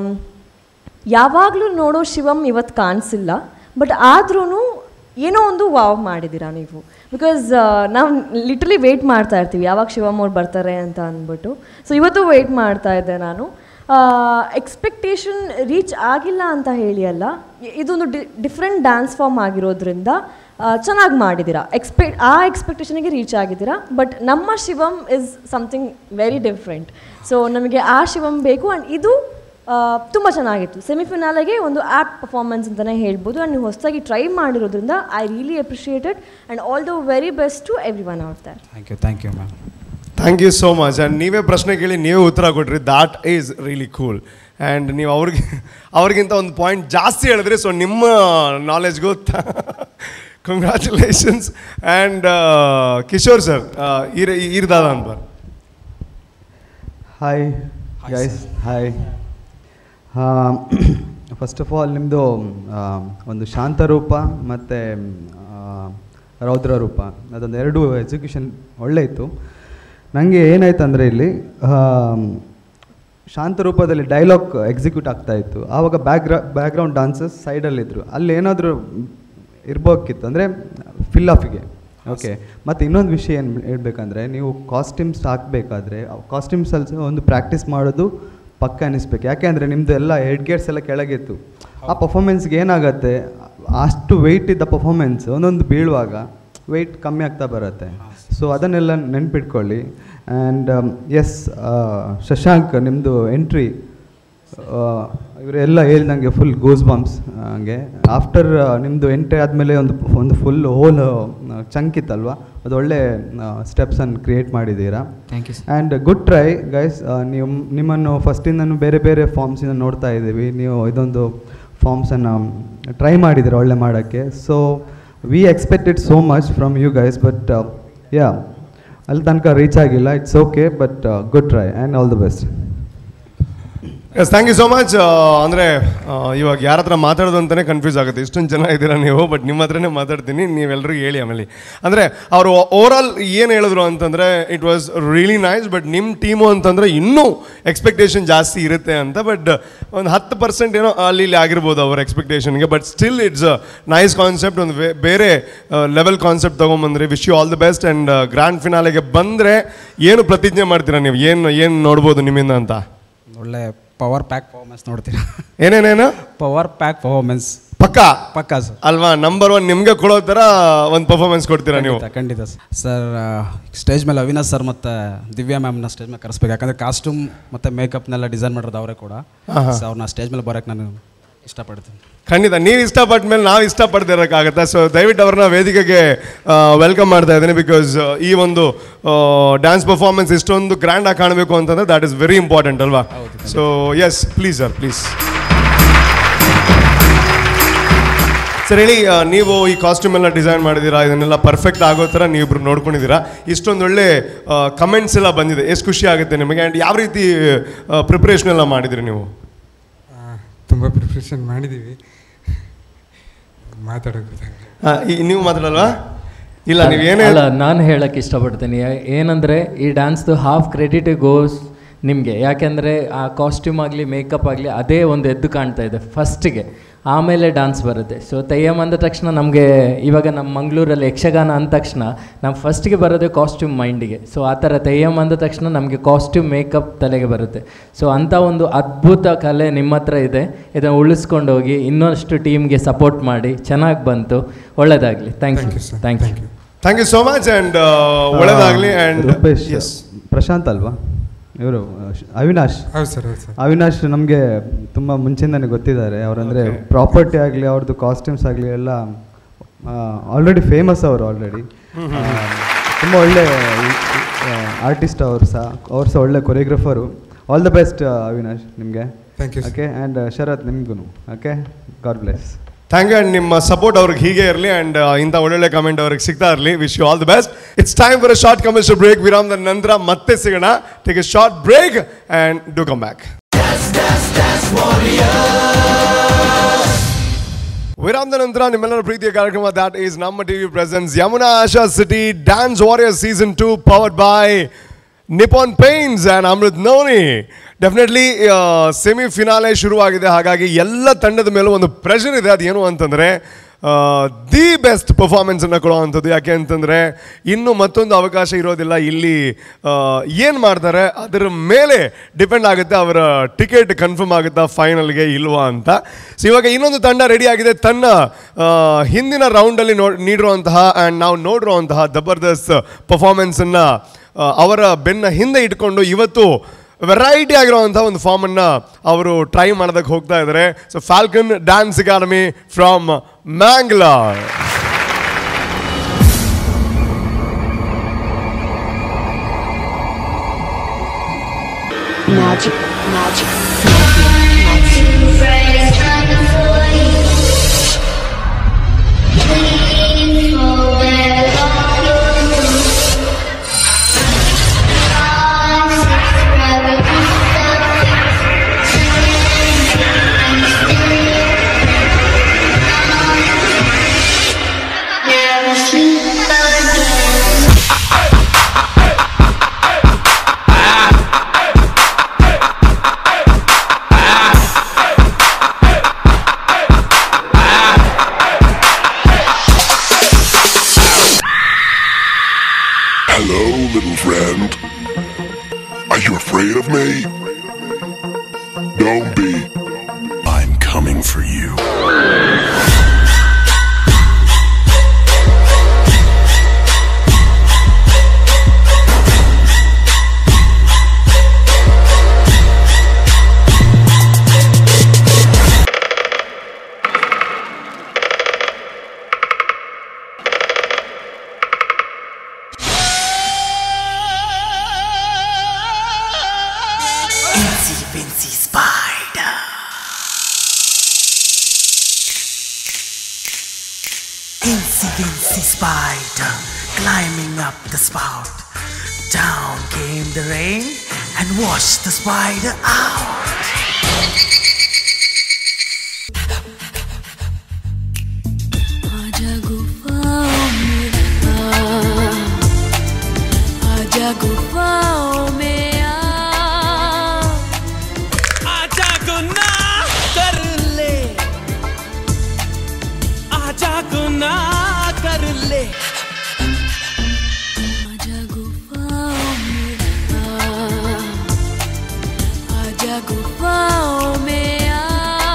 ಯಾವಾಗಲೂ ನೋಡೋ ಶಿವಮ್ ಇವತ್ತು ಕಾಣಿಸಿಲ್ಲ ಬಟ್ ಆದ್ರೂ ಏನೋ ಒಂದು ವಾವ್ ಮಾಡಿದ್ದೀರಾ ನೀವು ಬಿಕಾಸ್ ನಾವು ಲಿಟ್ರಲಿ ವೆಯ್ಟ್ ಮಾಡ್ತಾ ಇರ್ತೀವಿ ಯಾವಾಗ ಶಿವಮ್ ಅವ್ರು ಬರ್ತಾರೆ ಅಂತ ಅಂದ್ಬಿಟ್ಟು ಸೊ ಇವತ್ತು ವೆಯ್ಟ್ ಮಾಡ್ತಾ ಇದ್ದೆ ನಾನು ಎಕ್ಸ್ಪೆಕ್ಟೇಷನ್ ರೀಚ್ ಆಗಿಲ್ಲ ಅಂತ ಹೇಳಿ ಅಲ್ಲ ಇ- ಇದೊಂದು ಡಿ ಡಿಫ್ರೆಂಟ್ ಡ್ಯಾನ್ಸ್ ಫಾರ್ಮ್ ಆಗಿರೋದ್ರಿಂದ ಚೆನ್ನಾಗಿ ಮಾಡಿದ್ದೀರಾ ಎಕ್ಸ್ಪೆಕ್ಟ್ ಆ ಎಕ್ಸ್ಪೆಕ್ಟೇಷನಿಗೆ ರೀಚ್ ಆಗಿದ್ದೀರಾ ಬಟ್ ನಮ್ಮ Shivam is something very different so ನಮಗೆ ಆ ಶಿವಮ್ ಬೇಕು ಆ್ಯಂಡ್ ಇದು ತುಂಬ ಚೆನ್ನಾಗಿತ್ತು ಸೆಮಿಫಿನಾಲೆಗೆ ಒಂದು ಆ್ಯಪ್ ಪರ್ಫಾರ್ಮೆನ್ಸ್ ಅಂತಲೇ ಹೇಳ್ಬೋದು ಆ್ಯಂಡ್ ನೀವು ಹೊಸದಾಗಿ ಟ್ರೈ ಮಾಡಿರೋದ್ರಿಂದ I really appreciated and all the very best to everyone out there thank you thank you ma'am thank you so much and ನೀವೇ ಪ್ರಶ್ನೆ ಕೇಳಿ ನೀವೇ ಉತ್ತರ ಕೊಟ್ರಿ that is really cool and ನೀವು ಅವ್ರಿಗೆ ಅವ್ರಿಗಿಂತ ಒಂದು ಪಾಯಿಂಟ್ ಜಾಸ್ತಿ ಹೇಳಿದ್ರಿ ಸೊ ನಿಮ್ಮ ನಾಲೆಜ್ ಗೊತ್ತಾ ಕಂಗ್ರ್ಯಾಚುಲೇಷನ್ಸ್ ಆ್ಯಂಡ್ ಕಿಶೋರ್ ಸರ್ ಈರ್ ಈರ್ದಾದ ಅಂತ hi guys hi first of all ನಿಮ್ಮದು ಒಂದು ಶಾಂತ ರೂಪ ಮತ್ತು ರೌದ್ರ ರೂಪ ಅದೊಂದು ಎರಡು ಎಕ್ಸಿಕ್ಯೂಷನ್ ಒಳ್ಳೆ ಇತ್ತು ನನಗೆ ಏನಾಯ್ತು ಅಂದರೆ ಇಲ್ಲಿ ಆಮ್, ಶಾಂತ ರೂಪದಲ್ಲಿ ಡೈಲಾಗ್ ಎಕ್ಸಿಕ್ಯೂಟ್ ಆಗ್ತಾ ಇತ್ತು ಆವಾಗ ಬ್ಯಾಕ್ಗ್ರೌ ಬ್ಯಾಕ್ಗ್ರೌಂಡ್ ಡಾನ್ಸಸ್ ಸೈಡಲ್ಲಿದ್ದರು ಅಲ್ಲಿ ಏನಾದರೂ ಇರ್ಬೇಕಿತ್ತು ಅಂದರೆ ಫಿಲ್ ಆಫಿಗೆ ಓಕೆ ಮತ್ತು ಇನ್ನೊಂದು ವಿಷಯ ಏನು ಹೇಳ್ಬೇಕಂದ್ರೆ ನೀವು ಕಾಸ್ಟ್ಯೂಮ್ಸ್ ಹಾಕಬೇಕಾದ್ರೆ ಕಾಸ್ಟ್ಯೂಮ್ಸ್ ಅಲ್ಲಿ ಒಂದು ಪ್ರಾಕ್ಟೀಸ್ ಮಾಡೋದು ಪಕ್ಕ ಅನಿಸ್ಬೇಕು ಯಾಕೆಂದರೆ ನಿಮ್ಮದು ಎಲ್ಲ ಹೆಡ್ ಗೇರ್ಸ್ ಎಲ್ಲ ಕೆಳಗಿತ್ತು ಆ ಪರ್ಫಾಮೆನ್ಸ್ಗೆ ಏನಾಗುತ್ತೆ ಅಷ್ಟು ವೆಯ್ಟ್ ಇದ್ದ ಪರ್ಫಾಮೆನ್ಸ್ ಒಂದೊಂದು ಬೀಳುವಾಗ ವೆಯ್ಟ್ ಕಮ್ಮಿ ಆಗ್ತಾ ಬರುತ್ತೆ ಸೊ ಅದನ್ನೆಲ್ಲ ನೆನ್ಪಿಟ್ಕೊಳ್ಳಿ ಆ್ಯಂಡ್ ಎಸ್ ಶಶಾಂಕ್ ನಿಮ್ಮದು ಎಂಟ್ರಿ ಇವರೆಲ್ಲ ಹೇಳ್ದಂಗೆ ಫುಲ್ ಗೋಸ್ ಬಾಂಬ್ಸ್ ಹಂಗೆ ಆಫ್ಟರ್ ನಿಮ್ಮದು ಎಂಟ್ರಿ ಆದಮೇಲೆ ಒಂದು ಒಂದು ಫುಲ್ ಹೋಲ್ ಚಂಕ್ ಇತ್ತಲ್ವ ಅದು ಒಳ್ಳೆ ಸ್ಟೆಪ್ಸನ್ನು ಕ್ರಿಯೇಟ್ ಮಾಡಿದ್ದೀರಾ thank you and good try guys ನೀವು ನಿಮ್ಮನ್ನು ಫಸ್ಟಿಂದನೂ ಬೇರೆ ಬೇರೆ ಫಾರ್ಮ್ಸಿಂದ ನೋಡ್ತಾ ಇದ್ದೀವಿ ನೀವು ಇದೊಂದು ಫಾರ್ಮ್ಸನ್ನು ಟ್ರೈ ಮಾಡಿದ್ದೀರಾ ಒಳ್ಳೆ ಮಾಡೋಕ್ಕೆ so we expected so much from you guys but yeah ಅಲ್ಲಿ ತನಕ ರೀಚ್ ಆಗಿಲ್ಲ it's okay but good try and all the best yes thank you so much ಅಂದರೆ ಇವಾಗ ಯಾರ ಹತ್ರ ಮಾತಾಡೋದು ಅಂತಲೇ ಕನ್ಫ್ಯೂಸ್ ಆಗುತ್ತೆ ಇಷ್ಟೊಂದು ಜನ ಇದ್ದೀರಾ ನೀವು ಬಟ್ ನಿಮ್ಮ ಹತ್ರನೇ ಮಾತಾಡ್ತೀನಿ ನೀವೆಲ್ಲರೂ ಹೇಳಿ ಆಮೇಲೆ ಅಂದರೆ ಅವರು ಓವರ್ ಆಲ್ ಏನು ಹೇಳಿದ್ರು ಅಂತಂದರೆ it was really nice but ನಿಮ್ಮ ಟೀಮು ಅಂತಂದರೆ ಇನ್ನೂ ಎಕ್ಸ್ಪೆಕ್ಟೇಷನ್ ಜಾಸ್ತಿ ಇರುತ್ತೆ ಅಂತ ಬಟ್ ಒಂದು ಹತ್ತು ಪರ್ಸೆಂಟ್ ಏನೋ ಅಲ್ಲಿ ಇಲ್ಲಿ ಆಗಿರ್ಬೋದು ಅವ್ರ ಎಕ್ಸ್ಪೆಕ್ಟೇಷನ್ಗೆ but still it's nice concept ಒಂದು ವೇ- ಬೇರೆ ಲೆವೆಲ್ ಕಾನ್ಸೆಪ್ಟ್ ತೊಗೊಂಬಂದ್ರಿ wish you all the best and grand ಫಿನಾಲೆಗೆ ಬಂದರೆ ಏನು ಪ್ರತಿಜ್ಞೆ ಮಾಡ್ತೀರಾ ನೀವು ಏನು ಏನು ನೋಡ್ಬೋದು ನಿಮ್ಮಿಂದ ಅಂತ ಒಳ್ಳೆ ಪವರ್ ಪ್ಯಾಕ್ ಪರ್ಫಾರ್ಮೆನ್ಸ್ ನೋಡ್ತೀರಾ ಏನೇನೇನು ಪವರ್ ಪ್ಯಾಕ್ ಪರ್ಫಾರ್ಮೆನ್ಸ್ ಪಕ್ಕ ಪಕ್ಕಾ ಸರ್ ಅಲ್ವಾ ನಂಬರ್ ಒನ್ ನಿಮ್ಗೆ ಕೊಡೋ ಥರ ಒಂದು ಪರ್ಫಾರ್ಮೆನ್ಸ್ ಕೊಡ್ತೀರಾ ನೀವು ಖಂಡಿತ ಖಂಡಿತ ಸರ್ ಸ್ಟೇಜ್ ಮೇಲೆ ಅವಿನಾಶ್ ಸರ್ ಮತ್ತು ದಿವ್ಯಾ ಮ್ಯಾಮ್ನ ಸ್ಟೇಜ್ ಮೇಲೆ ಕರೆಸ್ಬೇಕು ಯಾಕಂದರೆ ಕಾಸ್ಟ್ಯೂಮ್ ಮತ್ತು ಮೇಕಪ್ನೆಲ್ಲ ಡಿಸೈನ್ ಮಾಡೋದು ಅವರೇ ಕೂಡ ಸೊ ಅವ್ರನ್ನ ಸ್ಟೇಜ್ ಮೇಲೆ ಬರೋಕ್ಕೆ ನಾನು ಇಷ್ಟಪಡ್ತೀನಿ ಖಂಡಿತ ನೀವು ಇಷ್ಟಪಟ್ಟ ಮೇಲೆ ನಾವು ಇಷ್ಟಪಡ್ದಿರೋಕ್ಕಾಗತ್ತಾ ಸೊ ದಯವಿಟ್ಟು ಅವ್ರನ್ನ ವೇದಿಕೆಗೆ ವೆಲ್ಕಮ್ ಮಾಡ್ತಾ ಇದ್ದೀನಿ ಬಿಕಾಸ್ ಈ ಒಂದು ಡ್ಯಾನ್ಸ್ ಪರ್ಫಾರ್ಮೆನ್ಸ್ ಇಷ್ಟೊಂದು ಗ್ರ್ಯಾಂಡಾಗಿ ಕಾಣಬೇಕು ಅಂತಂದ್ರೆ ದ್ಯಾಟ್ ಇಸ್ ವೆರಿ ಇಂಪಾರ್ಟೆಂಟ್ ಅಲ್ವಾ so yes please sir please sir ಹೇಳಿ ಆ, ನೀವು ಈ ಕಾಸ್ಟ್ಯೂಮ್ ಎಲ್ಲ ಡಿಸೈನ್ ಮಾಡಿದ್ದೀರಾ ಇದನ್ನೆಲ್ಲ ಪರ್ಫೆಕ್ಟ್ ಆಗೋ ಥರ ನೀವಿಬ್ರು ನೋಡ್ಕೊಂಡಿದ್ದೀರಾ ಇಷ್ಟೊಂದು ಒಳ್ಳೆ ಕಮೆಂಟ್ಸ್ ಎಲ್ಲ ಬಂದಿದೆ ಎಷ್ಟು ಖುಷಿ ಆಗುತ್ತೆ ನಿಮಗೆ ಆ್ಯಂಡ್ ಯಾವ ರೀತಿ ಪ್ರಿಪ್ರೇಷನ್ ಎಲ್ಲ ಮಾಡಿದ್ರಿ ನೀವು ತುಂಬ ಪ್ರಿಪ್ರೇಷನ್ ಮಾಡಿದ್ದೀವಿ ಮಾತಾಡೋಕೆ ಗೊತ್ತಾಗಲ್ಲ ಆ, ಈ- ನೀವು ಮಾತಾಡಲ್ವಾ ಇಲ್ಲ, ನೀವ್ ಏನೇ- ಅಲ್ಲ ನಾನು ಹೇಳಕ್ಕೆ ಇಷ್ಟಪಡ್ತೀನಿ ಏನಂದರೆ ಈ ಡ್ಯಾನ್ಸ್ದು ಹಾಫ್ ಕ್ರೆಡಿಟ್ ಗೋಸ್ ನಿಮಗೆ ಯಾಕೆಂದರೆ ಆ ಕಾಸ್ಟ್ಯೂಮ್ ಆಗಲಿ ಮೇಕಪ್ ಆಗಲಿ ಅದೇ ಒಂದು ಎದ್ದು ಕಾಣ್ತಾ ಇದೆ ಫಸ್ಟಿಗೆ ಆಮೇಲೆ ಡ್ಯಾನ್ಸ್ ಬರುತ್ತೆ ಸೊ ತೆಯ್ಯಮ್ ಅಂದ ತಕ್ಷಣ ನಮಗೆ ಇವಾಗ ನಮ್ಮ ಮಂಗಳೂರಲ್ಲಿ ಯಕ್ಷಗಾನ ಅಂದ ತಕ್ಷಣ ನಮ್ಮ ಫಸ್ಟಿಗೆ ಬರೋದೇ ಕಾಸ್ಟ್ಯೂಮ್ ಮೈಂಡಿಗೆ ಸೊ ಆ ಥರ ತೆಯ್ಯಮ್ ಅಂದ ತಕ್ಷಣ ನಮಗೆ ಕಾಸ್ಟ್ಯೂಮ್ ಮೇಕಪ್ ತಲೆಗೆ ಬರುತ್ತೆ ಸೊ ಅಂಥ ಒಂದು ಅದ್ಭುತ ಕಲೆ ನಿಮ್ಮ ಹತ್ರ ಇದೆ ಇದನ್ನು ಉಳಿಸ್ಕೊಂಡು ಹೋಗಿ ಇನ್ನಷ್ಟು ಟೀಮ್ಗೆ ಸಪೋರ್ಟ್ ಮಾಡಿ ಚೆನ್ನಾಗಿ ಬಂತು ಒಳ್ಳೆಯದಾಗಲಿ thank you thank you thank you so much and ಒಳ್ಳೇದಾಗಲಿ ಆ್ಯಂಡ್ ರೂಪೇಶ್ ಪ್ರಶಾಂತ್ ಅಲ್ವಾ ಇವರು ಅವಿನಾಶ್ ಹೌದು ಸರ್ ಹೌದು ಸರ್ ಅವಿನಾಶ್ ನಮಗೆ ತುಂಬ ಮುಂಚೆಯಿಂದನೇ ಗೊತ್ತಿದ್ದಾರೆ ಅವರಂದರೆ ಪ್ರಾಪರ್ಟಿ ಆಗಲಿ ಅವ್ರದ್ದು ಕಾಸ್ಟ್ಯೂಮ್ಸ್ ಆಗಲಿ ಎಲ್ಲ ಆಲ್ರೆಡಿ ಫೇಮಸ್ ಅವರು ಆಲ್ರೆಡಿ ತುಂಬ ಒಳ್ಳೆ ಆರ್ಟಿಸ್ಟ್ ಅವರು ಸಹ ಅವ್ರು ಸಹ ಒಳ್ಳೆ choreographer all the best Avinash ನಿಮಗೆ Thank you, sir. Okay and Sharath ನಿಮಗೂ okay God bless thank you and ನಿಮ್ಮ ಸಪೋರ್ಟ್ ಅವ್ರಿಗೆ ಹೀಗೆ ಇರಲಿ ಆ್ಯಂಡ್ ಇಂಥ ಒಳ್ಳೊಳ್ಳೆ ಕಮೆಂಟ್ ಅವ್ರಿಗೆ ಸಿಗ್ತಾ ಇರಲಿ wish you all the best it's time for a short commercial break ವಿರಾಮದ ನಂತರ ಮತ್ತೆ ಸಿಗೋಣ take a short break and do come back ವಿರಾಮದ ನಂತರ ನಿಮ್ಮೆಲ್ಲರ ಪ್ರೀತಿಯ ಕಾರ್ಯಕ್ರಮ ದಾಟ್ ಈಸ್ ನಮ್ಮ TV presents Yamuna Asha city Dance warrior season two powered by Nippon Paints and Amrit Noni definitely semi finale ಶುರುವಾಗಿದೆ ಹಾಗಾಗಿ ಎಲ್ಲ ತಂಡದ ಮೇಲೂ ಒಂದು ಪ್ರೆಷರ್ ಇದೆ ಅದೇನು ಅಂತಂದರೆ ದಿ ಬೆಸ್ಟ್ ಪರ್ಫಾರ್ಮೆನ್ಸನ್ನು ಕೊಡುವಂಥದ್ದು ಯಾಕೆ ಅಂತಂದರೆ ಇನ್ನು ಮತ್ತೊಂದು ಅವಕಾಶ ಇರೋದಿಲ್ಲ ಇಲ್ಲಿ ಏನು ಮಾಡ್ತಾರೆ ಅದರ ಮೇಲೆ ಡಿಪೆಂಡ್ ಆಗುತ್ತೆ ಅವರ ಟಿಕೆಟ್ ಕನ್ಫರ್ಮ್ ಆಗುತ್ತಾ ಫೈನಲ್ಗೆ ಇಲ್ವಾ ಅಂತ ಸೊ ಇವಾಗ ಇನ್ನೊಂದು ತಂಡ ರೆಡಿ ಆಗಿದೆ ತನ್ನ ಆ, ಹಿಂದಿನ ರೌಂಡಲ್ಲಿ ನೋ ನೀಡಿರುವಂತಹ ಆ್ಯಂಡ್ ನಾವು ನೋಡಿರುವಂತಹ ಜಬರ್ದಸ್ತ್ ಪರ್ಫಾರ್ಮೆನ್ಸನ್ನು ಅವರ ಬೆನ್ನ ಹಿಂದೆ ಇಟ್ಕೊಂಡು ಇವತ್ತು ವೆರೈಟಿ ಆಗಿರುವಂಥ ಒಂದು ಫಾರ್ಮನ್ನು ಅವರು ಟ್ರೈ ಮಾಡೋದಕ್ಕೆ ಹೋಗ್ತಾ ಇದ್ದಾರೆ so Falcon Dance academy from Mangalore Magic, magic, Hello, little friend. Are you afraid of me? Don't be. I'm coming for you. Incy Wincy Spider. Incy Wincy Spider climbing up the spout. Down came the rain and washed the spider out. आजा गुफाओं में आ आजा गुफाओं में आ आजा गुनाह कर ले आजा गुनाह कर ले आजा गुफाओं में आ आजा गुफाओं में आ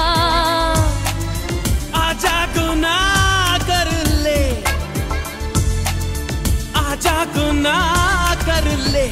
आजा गुनाह कर ले आजा गुनाह कर ले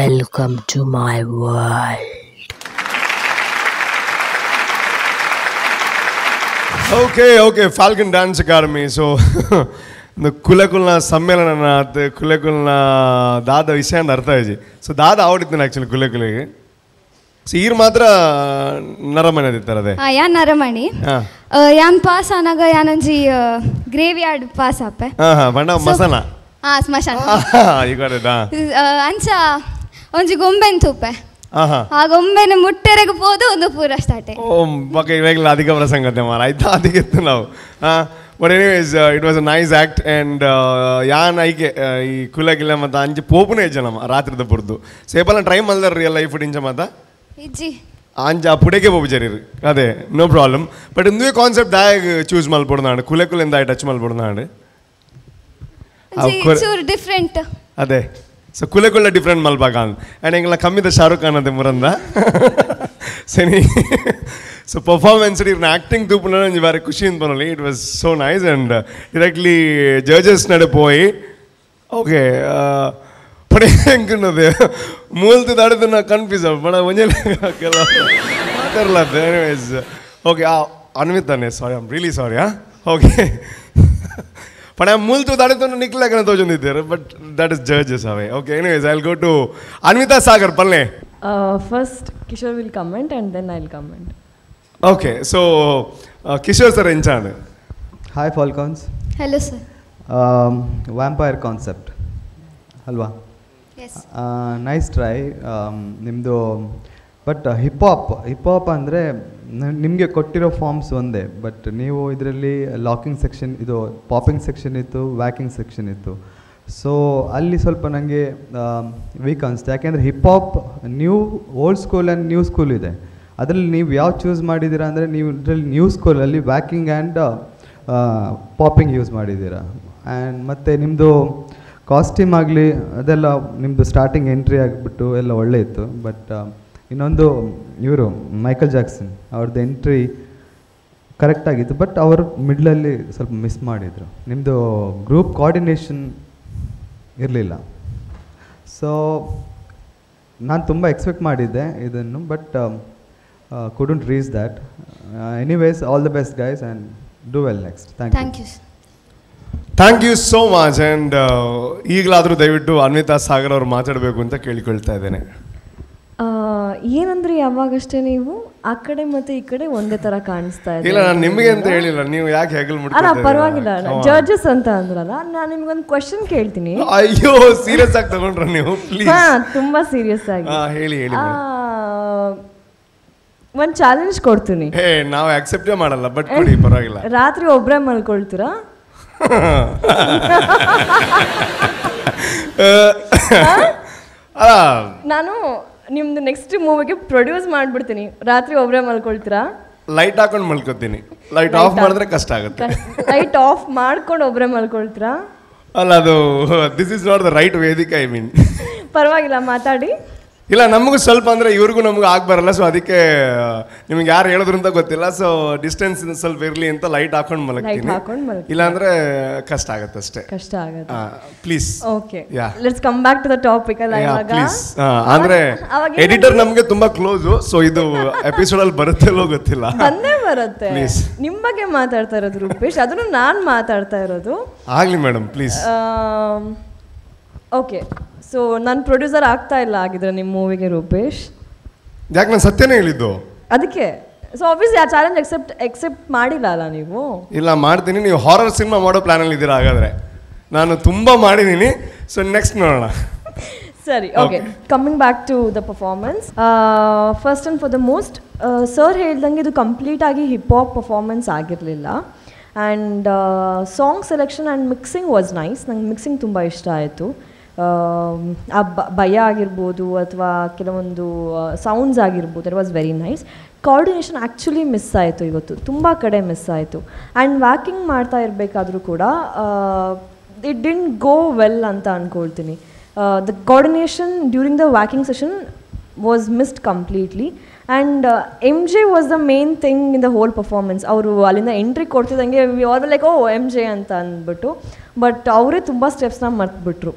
Welcome to my world. Okay okay Falcon Dance Academy so ಕುಲಕುಲ್ನ ಸಮ್ಮೇಳನ ಆತು ಕುಲಕುಲ್ನ ದಾದ ವಿಷಯ ಅಂತ ಅರ್ಥ ಆಯ್ತು ಸೊ ದಾದ ಆವಡಿತ್ತು ಆ್ಯಕ್ಚುಲಿ ಕುಲಕುಲಿಗೆ ಸೊ ಈರ್ ಮಾತ್ರ ನರಮನೆ ದಿತ್ತಾರೆ ಅದೇ ಆ, ಯಾನ್ ನರಮಣಿ ಹಾಂ ಆ, ಯಾನ್ ಪಾಸ್ ಆನಾಗ ಯಾನೊಂಜಿ ಗ್ರೇವ್ ಯಾರ್ಡ್ ಪಾಸ್ ಆಪೆ ಹಾಂ ಹಾಂ ಬಣ್ಣ ಮಸನ ಹಾ ಸ್ಮಶಾನ ಈಗ ಗೊತ್ತಾಯ್ತಾ ಆ, ಅಂಚ ಒಂಜಿ ಗೊಂಬೆನ್ ತೂಪೆ ಹಾಂ ಹಾಂ ಆ ಗೊಂಬೆನ ಮುಟ್ಟೆರೆಗೆ ಪೋದು ಒಂದು ಪೂರ ಸ್ಟಾರ್ಟ್ ಓ ಪಕ್ಕ ಇವಾಗಲ ಅಧಿಕ ಪ್ರಸಂಗತೆ ಮಾರ ಆಯ್ತಾ ಅದಕ್ಕೆ ಇತ್ತು ನಾವು ಹಾಂ but anyways it was a nice act and ಯಾನ್ ಐಕೆ ಆ, ಈ ಕುಲಗಿಲ್ಲ ಮತ್ತು ಅಂಚೆ ಪೋಪುನೇ ಇಜ್ಜ ನಮ್ಮ ರಾತ್ರಿದ ಪುರ್ದು ಸೇಪಲ್ಲ ಟ್ರೈ ಮಲ್ದಾರ ರಿಯಲ್ ಲೈಫ್ ಇಂಚ ಮಾತ ಇಜ್ಜಿ ಅಂಚ ಪುಡೆಗೆ ಪೋಪುಜರಿರು ಅದೇ ನೋ ಪ್ರಾಬ್ಲಮ್ ಬಟ್ ಇಂದುವೆ ಕಾನ್ಸೆಪ್ಟ್ ದಾಯಾಗ ಚೂಸ್ ಮಲ್ಪಡ್ದಾಂಡು ಕುಲೆ ಕುಲೆಂದ ಟಚ್ ಮಲ್ಪಡ್ದಾಂಡು ಒಂಜಿ ಚೂರು ಡಿಫ್ರೆಂಟ್ ಅದೇ ಸೊ ಕುಲೆ ಕುಲ್ಲ ಡಿಫ್ರೆಂಟ್ ಮಲ್ಪಾಕ ಆ್ಯಂಡ್ ಎಂಗೆಲ್ಲ ಕಮ್ಮಿದ ಶಾರುಖ್ ಖಾನ್ ಅದೇ ಮುರಂದ ಸರಿ ಸೊ ಪರ್ಫಾರ್ಮೆನ್ಸ್ ಇವ್ರನ್ನ ಆ್ಯಕ್ಟಿಂಗ್ ತೂಪುನ ಒಂಜಿ ಬಾರಿ ಖುಷಿ ಅಂತ ಬರೋಲಿ it was so nice and directly judges ನಡೆ ಪೋಯಿ ಓಕೆ ಪಡೆ ಹೆಂಗನ್ನದು ಮೂಲದ ದಾಡಿದ ನಾ ಕನ್ಫ್ಯೂಸ್ ಬಡ ಒಂಜೆಲ್ಲ ಕೆಲವು ಮಾತಾಡ್ಲತ್ತ ಎನಿವೇಸ್ ಓಕೆ ಅನ್ವಿತಾನೆ ಸಾರಿ ಐಮ್ ರಿಯಲಿ ಸಾರಿ ಹಾ ಓಕೆ पण मूल तो दाड़े तो निकला करना तो जो नहीं दे बट दैट इज जजेस away okay anyways I will go to Anvita Sagar पल्ले first Kishore will comment and then I will comment okay so Kishore sir ಎಂಚಾಂಡ್ hi Falcons hello sir vampire concept ಅಲ್ವಾ ಎಸ್ ನೈಸ್ ಟ್ರೈ ನಿಮ್ಮದು but hip hop hip hop ಅಂದರೆ ನಿಮಗೆ ಕೊಟ್ಟಿರೋ forms ಒಂದೇ but ನೀವು ಇದರಲ್ಲಿ ಲಾಕಿಂಗ್ ಸೆಕ್ಷನ್ ಇದು ಪಾಪಿಂಗ್ ಸೆಕ್ಷನ್ ಇತ್ತು ವ್ಯಾಕಿಂಗ್ ಸೆಕ್ಷನ್ ಇತ್ತು ಸೊ ಅಲ್ಲಿ ಸ್ವಲ್ಪ ನನಗೆ ವೀಕ್ ಅನಿಸ್ತು ಯಾಕೆಂದರೆ hip hop new old school and new school ಇದೆ ಅದರಲ್ಲಿ ನೀವು ಯಾವ ಚೂಸ್ ಮಾಡಿದ್ದೀರಾ ಅಂದರೆ ನೀವು ಇದರಲ್ಲಿ ನ್ಯೂ ಸ್ಕೂಲಲ್ಲಿ ವ್ಯಾಕಿಂಗ್ ಆ್ಯಂಡ್ ಪಾಪಿಂಗ್ ಯೂಸ್ ಮಾಡಿದ್ದೀರಾ ಆ್ಯಂಡ್ ಮತ್ತು ನಿಮ್ಮದು ಕಾಸ್ಟ್ಯೂಮ್ ಆಗಲಿ ಅದೆಲ್ಲ ನಿಮ್ಮದು ಸ್ಟಾರ್ಟಿಂಗ್ ಎಂಟ್ರಿ ಆಗಿಬಿಟ್ಟು ಎಲ್ಲ ಒಳ್ಳೆ ಇತ್ತು ಬಟ್ ಇನ್ನೊಂದು ಇವರು ಮೈಕಲ್ ಜಾಕ್ಸನ್ ಅವ್ರದ್ದು ಎಂಟ್ರಿ ಕರೆಕ್ಟಾಗಿತ್ತು ಬಟ್ ಅವರು ಮಿಡ್ಲಲ್ಲಿ ಸ್ವಲ್ಪ ಮಿಸ್ ಮಾಡಿದರು ನಿಮ್ಮದು ಗ್ರೂಪ್ ಕೋಆರ್ಡಿನೇಷನ್ ಇರಲಿಲ್ಲ ಸೊ ನಾನು ತುಂಬ ಎಕ್ಸ್ಪೆಕ್ಟ್ ಮಾಡಿದ್ದೆ ಇದನ್ನು but couldn't reach that anyways all the best guys and do well next thank you thank you thank you so much and ಈಗಲಾದರೂ ದಯವಿಟ್ಟು ಅನ್ವಿತಾ ಸಾಗರ್ ಅವ್ರು ಮಾತಾಡಬೇಕು ಅಂತ ಕೇಳಿಕೊಳ್ತಾ ಇದ್ದೇನೆ ಏನಂದ್ರೆ ಯಾವಾಗಷ್ಟೇ ನೀವು ಆ ಕಡೆ ಮತ್ತೆ ಈ ಕಡೆ ಒಂದೇ ತರ ಕಾಣಿಸ್ತಾ ಇದೆ ಇಲ್ಲ ನಾನು ನಿಮಗೆ ಅಂತ ಹೇಳಿಲ್ಲ ನೀವು ಯಾಕೆ ಹೆಗಲ್ ಅಲ್ಲ ಮುಟ್ಕೊಳ್ತಾ ಪರವಾಗಿಲ್ಲ ಇದ್ದೀರಾ? ಜಡ್ಜಸ್ ಅಂತ ಅಂದ್ರಲ್ಲ ನಾನು ನಿಮ್ಗೊಂದು ಕ್ವಶನ್ ಕೇಳ್ತೀನಿ ಅಯ್ಯೋ ಸೀರಿಯಸ್ ಆಗಿ ತಗೊಂಡ್ರ ನೀವು ಪ್ಲೀಸ್ ಹಾ ತುಂಬಾ ಸೀರಿಯಸ್ ಆಗಿ ಹಾ ಹೇಳಿ ಹೇಳಿ ಆ, ಒಂದ್ ಚಾಲೆಂಜ್ ಕೊಡ್ತೀನಿ ಹೇ ನಾವು ಅಕ್ಸೆಪ್ಟೇ ಮಾಡಲ್ಲ ಬಟ್ ಕೊಡಿ ಪರವಾಗಿಲ್ಲ ರಾತ್ರಿ ಒಬ್ರೇ ಮಲ್ಕೊಳ್ತೀರಾ ಅಲ್ಲ ನಾನು ನಿಮ್ದು ನೆಕ್ಸ್ಟ್ ಮೂವಿಗೆ ಪ್ರೊಡ್ಯೂಸ್ ಮಾಡ್ಬಿಡ್ತೀನಿ ರಾತ್ರಿ ಒಬ್ರೇ ಮಲ್ಕೊಳ್ತೀರಾ ಲೈಟ್ ಹಾಕೊಂಡು ಮಲ್ಕೋತೀನಿ ಲೈಟ್ ಆಫ್ ಮಾಡಿದ್ರೆ ಕಷ್ಟ ಆಗುತ್ತೆ ಲೈಟ್ ಆಫ್ ಮಾಡ್ಕೊಂಡು ಒಬ್ರೇ ಮಲ್ಕೊಳ್ತೀರಾ ಅಲ್ಲ ಅದು this is not the right ವೇದಿಕೆ ಐ ಮೀನ್ ಪರವಾಗಿಲ್ಲ ಮಾತಾಡಿ ಇಲ್ಲ ನಮಗೂ ಸ್ವಲ್ಪ ಅಂದ್ರೆ ಇವ್ರಿಗೂ ನಮಗೂ ಆಗ್ ಬರಲ್ಲ ಸೊ ಅದಕ್ಕೆ ನಿಮ್ಗೆ ಯಾರು ಹೇಳಿದ್ರು ಅಂತ ಗೊತ್ತಿಲ್ಲ ಸೊ ಡಿಸ್ಟೆನ್ಸ್ ಸ್ವಲ್ಪ ಇರಲಿ ಅಂತ ಲೈಟ್ ಹಾಕೊಂಡು ಮಲಗ್ತೀನಿ ಹಾಕೊಂಡ್ ಮಲಗ್ತೀನಿ. ಇಲ್ಲಾಂದ್ರೆ ಕಷ್ಟ ಆಗತ್ತೆ ಅಷ್ಟೇ ಕಷ್ಟ ಆಗತ್ತೆ please okay yeah let's come back to the topic ಅಲ್ಲ ಇವಾಗ ಪ್ಲೀಸ್ ಅಂದ್ರೆ ಅವಾಗ ಎಡಿಟರ್ ನಮ್ಗೆ ತುಂಬಾ ಕ್ಲೋಸು ಸೊ ಇದು ಎಪಿಸೋಡ್ ಅಲ್ಲಿ ಬರುತ್ತಲ್ಲೋ ಗೊತ್ತಿಲ್ಲ ಬಂದೇ ಬರುತ್ತೆ Please. ನಿಮ್ ಬಗ್ಗೆ ಮಾತಾಡ್ತಾ ಇರೋದು ರೂಪೇಶ್ ಅದನ್ನು ನಾನ್ ಮಾತಾಡ್ತಾ ಇರೋದು ಆಗ್ಲಿ ಮೇಡಮ್ ಪ್ಲೀಸ್ ಓಕೆ ಸೊ ನಾನು ಪ್ರೊಡ್ಯೂಸರ್ ಆಗ್ತಾ ಇಲ್ಲ ಆಗಿದ್ರೆ ನಿಮ್ಮ ಮೂವಿಗೆ ರೂಪೇಶ್ ಯಾಕೆ ನಾನು ಸತ್ಯನೇ ಹೇಳಿದ್ದು ಅದಕ್ಕೆ ಸೊ ಆಬ್ವಿಯಸ್ಲಿ ಆ ಚಾಲೆಂಜ್ ಎಕ್ಸೆಪ್ಟ್ ಎಕ್ಸೆಪ್ಟ್ ಮಾಡಿಲ್ಲ ಅಲ್ಲ ನೀವು ಇಲ್ಲ ಮಾಡ್ತೀನಿ ನೀವು ಹಾರರ್ ಸಿನಿಮಾ ಮಾಡೋ ಪ್ಲಾನಲ್ಲಿ ಇದ್ದೀರಾ ಹಾಗಾದ್ರೆ ನಾನು ತುಂಬಾ ಮಾಡಿದ್ದೀನಿ ಸೊ ನೆಕ್ಸ್ಟ್ ನೋಡೋಣ ಸರಿ okay coming back to the performance first and for the most sir ಹೇಳ್ದಂಗೆ ಇದು ಕಂಪ್ಲೀಟ್ ಆಗಿ ಹಿಪ್ ಹಾಪ್ ಪರ್ಫಾರ್ಮೆನ್ಸ್ ಆಗಿರಲಿಲ್ಲ and song selection and mixing was nice ನಂಗೆ ಮಿಕ್ಸಿಂಗ್ ತುಂಬ ಇಷ್ಟ ಆಯಿತು ಆ ಬ- ಭಯ ಆಗಿರ್ಬೋದು ಅಥವಾ ಕೆಲವೊಂದು ಸೌಂಡ್ಸ್ ಆಗಿರ್ಬೋದು it was very nice coordination actually miss ಆಯಿತು ಇವತ್ತು ತುಂಬ ಕಡೆ ಮಿಸ್ ಆಯಿತು ಆ್ಯಂಡ್ ವ್ಯಾಕಿಂಗ್ ಮಾಡ್ತಾ ಇರಬೇಕಾದ್ರೂ ಕೂಡ ಇಟ್ ಡಿಂಟ್ ಗೋ ವೆಲ್ ಅಂತ ಅಂದ್ಕೊಳ್ತೀನಿ the coordination during the waacking session was missed completely and M J was the main thing in the whole performance ಅವರು ಅಲ್ಲಿಂದ ಎಂಟ್ರಿ ಕೊಡ್ತಿದ್ದಂಗೆ we are like oh M J ಅಂತ ಅಂದ್ಬಿಟ್ಟು but ಅವರೇ ತುಂಬ ಸ್ಟೆಪ್ಸ್ನ ಮರ್ತ್ಬಿಟ್ರು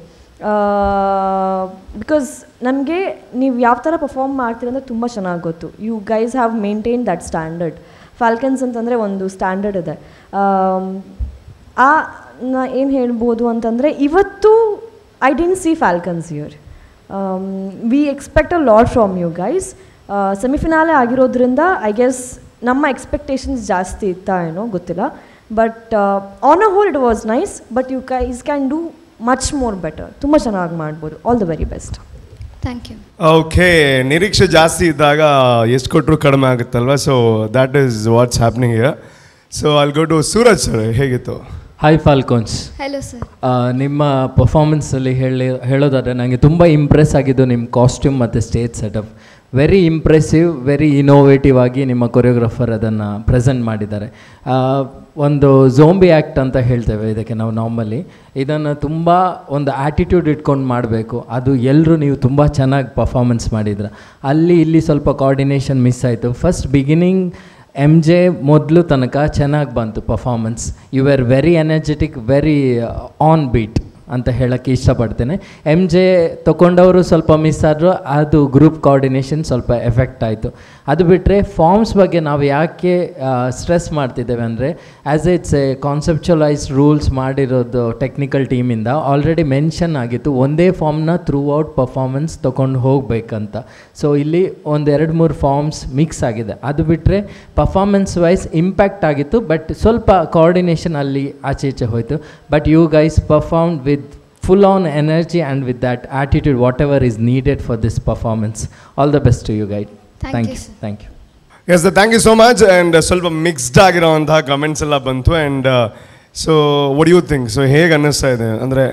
because ನಮಗೆ ನೀವು ಯಾವ ಥರ ಪರ್ಫಾರ್ಮ್ ಮಾಡ್ತೀರ ಅಂದರೆ ತುಂಬ ಚೆನ್ನಾಗಿ ಗೊತ್ತು you guys have maintain that standard Falcons ಅಂತಂದರೆ ಒಂದು ಸ್ಟ್ಯಾಂಡರ್ಡ್ ಇದೆ ಆಮ್, ಆ ನಾ ಏನು ಹೇಳ್ಬೋದು ಅಂತಂದರೆ ಇವತ್ತು I didn't see Falcons here we expect a lot from you guys semifinale ಆಗಿರೋದ್ರಿಂದ ಐ ಗೆಸ್ ನಮ್ಮ ಎಕ್ಸ್ಪೆಕ್ಟೇಷನ್ಸ್ ಜಾಸ್ತಿ ಇತ್ತಾ ಏನೋ ಗೊತ್ತಿಲ್ಲ but on a whole it was nice but you guys can do much more better ತುಂಬ ಚೆನ್ನಾಗಿ ಮಾಡ್ಬೋದು all the very best thank you okay ನಿರೀಕ್ಷೆ ಜಾಸ್ತಿ ಇದ್ದಾಗ ಎಷ್ಟು ಕೊಟ್ಟರು ಕಡಿಮೆ ಆಗುತ್ತಲ್ವ so that is what's happening here so ಅಲ್ಲಿ ಗೋ ಟು ಸೂರಜ್ ಸರ್ ಹೇಗಿತ್ತು ಹಾಯ್ ಫಾಲ್ಕೋನ್ಸ್ ಹಲೋ ಸರ್ ನಿಮ್ಮ ಪರ್ಫಾರ್ಮೆನ್ಸಲ್ಲಿ ಹೇಳಿ ಹೇಳೋದಾದರೆ ನನಗೆ ತುಂಬ ಇಂಪ್ರೆಸ್ ಆಗಿದ್ದು ನಿಮ್ಮ ಕಾಸ್ಟ್ಯೂಮ್ ಮತ್ತು stage setup very impressive very innovative ಆಗಿ ನಿಮ್ಮ ಕೊರಿಯೋಗ್ರಾಫರ್ ಅದನ್ನು ಪ್ರೆಸೆಂಟ್ ಮಾಡಿದ್ದಾರೆ ಆ, ಒಂದು ಝೋಂಬಿ ಆ್ಯಕ್ಟ್ ಅಂತ ಹೇಳ್ತೇವೆ ಇದಕ್ಕೆ ನಾವು ನಾರ್ಮಲಿ ಇದನ್ನು ತುಂಬ ಒಂದು ಆ್ಯಟಿಟ್ಯೂಡ್ ಇಟ್ಕೊಂಡು ಮಾಡಬೇಕು ಅದು ಎಲ್ಲರೂ ನೀವು ತುಂಬ ಚೆನ್ನಾಗಿ ಪರ್ಫಾರ್ಮೆನ್ಸ್ ಮಾಡಿದ್ರ ಅಲ್ಲಿ ಇಲ್ಲಿ ಸ್ವಲ್ಪ ಕೋಆರ್ಡಿನೇಷನ್ ಮಿಸ್ ಆಯಿತು ಫಸ್ಟ್ ಬಿಗಿನಿಂಗ್ ಎಮ್ ಜೆ ಮೊದಲು ತನಕ ಚೆನ್ನಾಗಿ ಬಂತು performance you are very energetic very on beat ಅಂತ ಹೇಳೋಕ್ಕೆ ಇಷ್ಟಪಡ್ತೇನೆ ಎಮ್ ಜೆ ತೊಗೊಂಡವರು ಸ್ವಲ್ಪ ಮಿಸ್ ಆದರೂ ಅದು ಗ್ರೂಪ್ ಕೋಆರ್ಡಿನೇಷನ್ ಸ್ವಲ್ಪ ಎಫೆಕ್ಟ್ ಆಯಿತು ಅದು ಬಿಟ್ಟರೆ ಫಾರ್ಮ್ಸ್ ಬಗ್ಗೆ ನಾವು ಯಾಕೆ ಸ್ಟ್ರೆಸ್ ಮಾಡ್ತಿದ್ದೇವೆ ಅಂದರೆ as it's a conceptualise rules ಮಾಡಿರೋದು ಟೆಕ್ನಿಕಲ್ ಟೀಮಿಂದ ಆಲ್ರೆಡಿ ಮೆನ್ಷನ್ ಆಗಿತ್ತು ಒಂದೇ ಫಾರ್ಮ್ನ ಥ್ರೂ ಔಟ್ ಪರ್ಫಾರ್ಮೆನ್ಸ್ ತೊಗೊಂಡು ಹೋಗಬೇಕಂತ ಸೊ ಇಲ್ಲಿ ಒಂದು ಎರಡು ಮೂರು ಫಾರ್ಮ್ಸ್ ಮಿಕ್ಸ್ ಆಗಿದೆ ಅದು ಬಿಟ್ಟರೆ ಪರ್ಫಾರ್ಮೆನ್ಸ್ ವೈಸ್ ಇಂಪ್ಯಾಕ್ಟ್ ಆಗಿತ್ತು ಬಟ್ ಸ್ವಲ್ಪ ಕೋಆರ್ಡಿನೇಷನ್ ಅಲ್ಲಿ ಆಚೆ ಈಚೆ ಹೋಯಿತು but you guys perform with full on energy and with that attitude whatever is needed for this performance all the best to you guys Thank thank you, you sir. Thank you yes thank you so much and ಸ್ವಲ್ಪ mixed ಆಗಿರೋವಂತಹ comments ಎಲ್ಲ ಬಂತು and so what you think so ಹೇಗೆ ಅನ್ನಿಸ್ತಾ ಇದೆ ಅಂದರೆ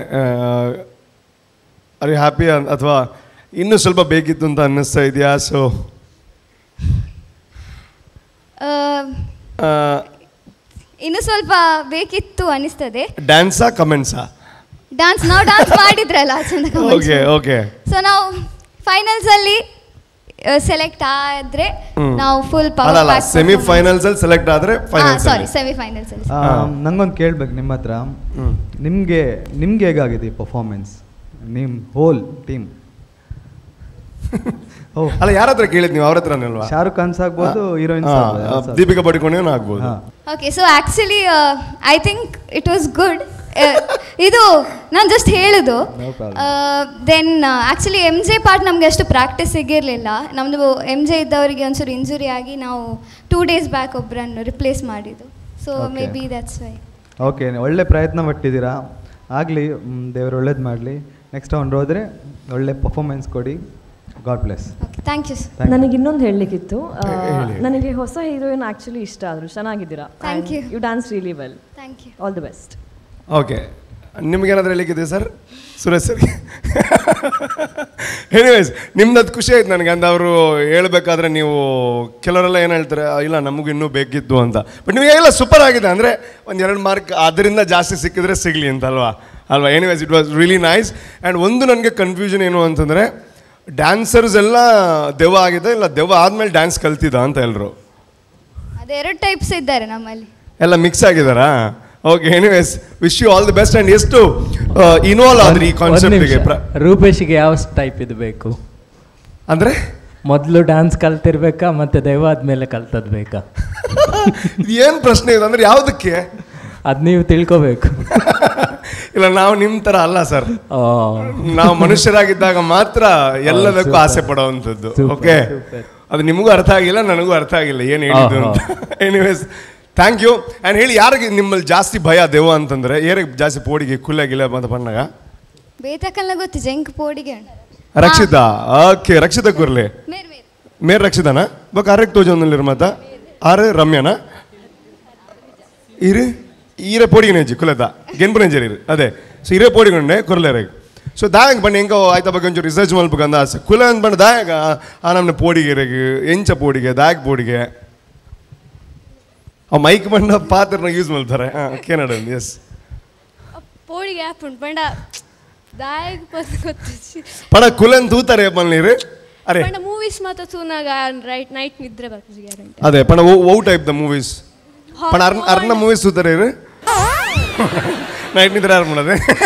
ಅರೆ happy ಅಥವಾ ಇನ್ನೂ ಸ್ವಲ್ಪ ಬೇಕಿತ್ತು ಅಂತ ಅನ್ನಿಸ್ತಾ ಇದೆಯಾ ಸೊ ಇನ್ನು ಸ್ವಲ್ಪ ಬೇಕಿತ್ತು ಅನಿಸ್ತದೆ ಡ್ಯಾನ್ಸಾ ಕಮೆಂಟ್ಸಾ ಡಾನ್ಸ್ ನಾವು ಡಾನ್ಸ್ ಮಾಡಿದ್ರಲ್ಲ ಚಂದ ಓಕೆ ಓಕೆ ಸೊ ನಾವು ಫೈನಲ್ಸ್ ಅಲ್ಲಿ ಸೆಲೆಕ್ಟ್ ಆದ್ರೆ ಹ್ಮ್. ನಾವು ಫುಲ್ ಅಲ್ಲ ಅಲ್ಲ ಸೆಮಿ ಫೈನಲ್ಸ್ ಅಲ್ಲಿ ಸೆಲೆಕ್ಟ್ ಆದರೆ ಫೈನಲ್ಸ್ ಸಾರಿ ಸೆಮಿ ಫೈನಲ್ಸ್ ಅಲ್ಲಿ ನಂಗೊಂದು ಕೇಳ್ಬೇಕು ನಿಮ್ಮ ಹತ್ರ ನಿಮಗೆ ನಿಮ್ಗೆ ಹೇಗಾಗಿದೆ ಈ ಪರ್ಫಾರ್ಮೆನ್ಸ್ ನಿಮ್ಮ ಹೋಲ್ ಟೀಮ್ ಅಲ್ಲ ಯಾರ ಹತ್ರ ಕೇಳಿದ್ ನೀವು ಅವ್ರ ಹತ್ರನೇ ಅಲ್ವಾ ಶಾರುಖ್ ಖಾನ್ಸ್ ಆಗ್ಬೋದು ಹೀರೋಯಿನ್ಸ್ ಹಾ, ಆ, ದೀಪಿಕಾ ಪಡುಕೋಣೇನು ಆಗ್ಬೋದು okay so actually I think it was good ಇದು ನಾನು ಜಸ್ಟ್ ಹೇಳುದು then actually M J part ನಮಗೆ ಅಷ್ಟು ಪ್ರಾಕ್ಟೀಸ್ ಸಿಗಿರಲಿಲ್ಲ ನಮ್ಮದು ಎಮ್ ಜೆ ಇದ್ದವರಿಗೆ ಒಂಚೂರು ಇಂಜುರಿ ಆಗಿ ನಾವು ಟೂ ಡೇಸ್ ಬ್ಯಾಕ್ ಒಬ್ಬರನ್ನು ರಿಪ್ಲೇಸ್ ಮಾಡಿದ್ದು so Okay. Maybe that's why okay ಒಳ್ಳೆ ಪ್ರಯತ್ನ ಪಟ್ಟಿದ್ದೀರಾ ಆಗಲಿ ದೇವರು ಒಳ್ಳೇದು ಮಾಡಲಿ ನೆಕ್ಸ್ಟ್ ಅವ್ನು ಹೋದರೆ ಒಳ್ಳೆ ಪರ್ಫಾರ್ಮೆನ್ಸ್ ಕೊಡಿ ಗಾಡ್ ಬ್ಲೆಸ್ ಥ್ಯಾಂಕ್ ಯು ನನಗೆ ಇನ್ನೊಂದು ಹೇಳಲಿಕ್ಕಿತ್ತು ಆ, ಹೇಳಿ. ನನಗೆ ಹೊಸ ಹೀರೋಯಿನ್ ಆ್ಯಕ್ಚುಲಿ ಇಷ್ಟ ಆದರು ಚೆನ್ನಾಗಿದ್ದೀರಾ Thank you. You dance really well thank you all the best okay ನಿಮಗೇನಾದ್ರೂ ಹೇಳಿಕ್ಕಿದೆ ಸರ್ ಸುರೇಶ್ ಸರ್ ಎನಿವೇಸ್ ನಿಮ್ದು ಅದು ಖುಷಿ ಆಯ್ತು ನನಗೆ ಅಂದ್ರೆ ಅವರು ಹೇಳ್ಬೇಕಾದ್ರೆ ನೀವು ಕೆಲವರೆಲ್ಲ ಏನು ಹೇಳ್ತಾರೆ "ಆ, ಇಲ್ಲ ನಮಗೂ ಇನ್ನೂ ಬೇಕಿತ್ತು ಅಂತ ಬಟ್ ನಿಮಗೆಲ್ಲ ಸೂಪರ್ ಆಗಿದೆ ಅಂದರೆ ಒಂದು ಎರಡು ಮಾರ್ಕ್ ಅದರಿಂದ ಜಾಸ್ತಿ ಸಿಕ್ಕಿದ್ರೆ ಸಿಗಲಿ ಅಂತ ಅಲ್ವಾ ಅಲ್ವಾ anyways it was really nice and ಒಂದು ನನಗೆ ಕನ್ಫ್ಯೂಷನ್ ಏನು ಅಂತಂದರೆ ಡ್ಯಾನ್ಸರ್ಸ್ ಎಲ್ಲ ದೆವ್ವ ಆಗಿದೆ ಇಲ್ಲ ದೆವ್ವ ಆದಮೇಲೆ ಡ್ಯಾನ್ಸ್ ಕಲ್ತಿದ್ದ ಅಂತ ಎಲ್ಲರೂ ಅದೆರಡು ಟೈಪ್ಸ್ ಇದ್ದಾರೆ ನಮ್ಮಲ್ಲಿ ಎಲ್ಲ ಮಿಕ್ಸ್ ಆಗಿದಾರಾ okay anyways wish you all the best and ಎಷ್ಟು ಇನ್ವಾಲ್ವ್ ಆದ್ರಿ ಈ ಕಾನ್ಸೆಪ್ಟ್ಗೆ ರೂಪೇಶಿಗೆ ಯಾವ ಟೈಪ್ ಇದು ಬೇಕು ಅಂದರೆ ಮೊದಲು ಡ್ಯಾನ್ಸ್ ಕಲ್ತಿರ್ಬೇಕಾ ಮತ್ತೆ ದೈವ ಆದ್ಮೇಲೆ ಕಲ್ತದ್ ಬೇಕಾ ಏನು ಪ್ರಶ್ನೆ ಇದೆ ಅಂದ್ರೆ ಯಾವುದಕ್ಕೆ ಅದು ನೀವು ತಿಳ್ಕೋಬೇಕು ಇಲ್ಲ ನಾವು ನಿಮ್ಮ ಥರ ಅಲ್ಲ ಸರ್ ನಾವು ಮನುಷ್ಯರಾಗಿದ್ದಾಗ ಮಾತ್ರ ಎಲ್ಲದಕ್ಕೂ super. ಆಸೆ ಪಡೋವಂಥದ್ದು Super, ಓಕೆ super. ಅದು ನಿಮಗೂ ಅರ್ಥ ಆಗಿಲ್ಲ ನನಗೂ ಅರ್ಥ ಆಗಿಲ್ಲ ಏನು ಹೇಳಿದ್ದು ಅಂತ ಎನಿವೇಸ್ ಥ್ಯಾಂಕ್ ಯು ಆ್ಯಂಡ್ ಹೇಳಿ ಯಾರಿಗೆ ನಿಮ್ಮಲ್ಲಿ ಜಾಸ್ತಿ ಭಯ ದೆವ್ವ ಅಂತಂದ್ರೆ ಏರಿಗೆ ಜಾಸ್ತಿ ಪೋಡಿಗೆ ಕುಲ್ಲಾಗಿಲ್ಲ ಅಂತ ಪಣ್ಣಾಗ ಬೇತಕಲ್ನ ಗೊತ್ತು ಜಂಕ್ ಪೋಡಿಗೆ ರಕ್ಷಿತಾ ಓಕೆ ರಕ್ಷಿತಾ ಕುರ್ಲೆ ಮೇರ್ ರಕ್ಷಿತಾನಾ ಬೊಕ್ಕ ಅರೆಕ್ ತೋಜೊಂದಲ್ಲಿ ಮತ್ತ ಆರೆ ರಮ್ಯಾನಾ ಇರು ಈರೆ ಪೋಡಿಗೆ ಕುಲದ ಗೆನ್ಪುನೆಂಜರಿ ಅದೇ ಸೊ ಇರೇ ಪೋಡಿಗೊಂಡೆ ಕುರ್ಲೇರೆ ಸೊ ದಾಯಕ್ ಬಣ್ಣ ಹೆಂಗೋ ಆಯ್ತಾ ಬಗ್ಗೆ ಒಂಚೂರು ರಿಸರ್ಚ್ ಮಾಡ್ಬೇಕು ಅಂದ ಆಸೆ ಕುಲ ಅಂತ ಬಣ್ಣ ದಾಯಕ ಆ ನಮ್ನ ಪೋಡಿಗೆರೆಗೆ ಎಂಚ ಪೋಡಿಗೆ ದಾಯಕ್ ಪೋಡಿಗೆ ಆ ಮೈಕ್ ಬಣ್ಣ ಪಾತ್ರನ ಯೂಸ್ ಮಾಡ್ತಾರೆ ಹಾಂ ಕೇನಡ ಎಸ್ ಪೋಡಿಗೆ ಆ್ಯಪ್ ಉಂಟು ಪಂಡ ದಾಯಗ್ ಪದ ಗೊತ್ತು ಪಣ ಕುಲನ್ ತೂತಾರೆ ಮಲ್ನೀರು ಅರೆ ಪಂಡ ಮೂವೀಸ್ ಮಾತ್ರ ತೂನಾಗ ರೈಟ್ ನೈಟ್ ನಿದ್ರೆ ಬರ್ತದೆ ಗ್ಯಾರಂಟಿ ಅದೇ ಪಣ ಓ ಟೈಪ್ ದ ಮೂವೀಸ್ ಪಣ ಅರ್ನ ಅರ್ನ ಮೂವೀಸ್ ತೂತಾರೆ ಇರು ನೈಟ್ ನಿದ್ರೆ ಯಾರು ಮಾಡೋದೆ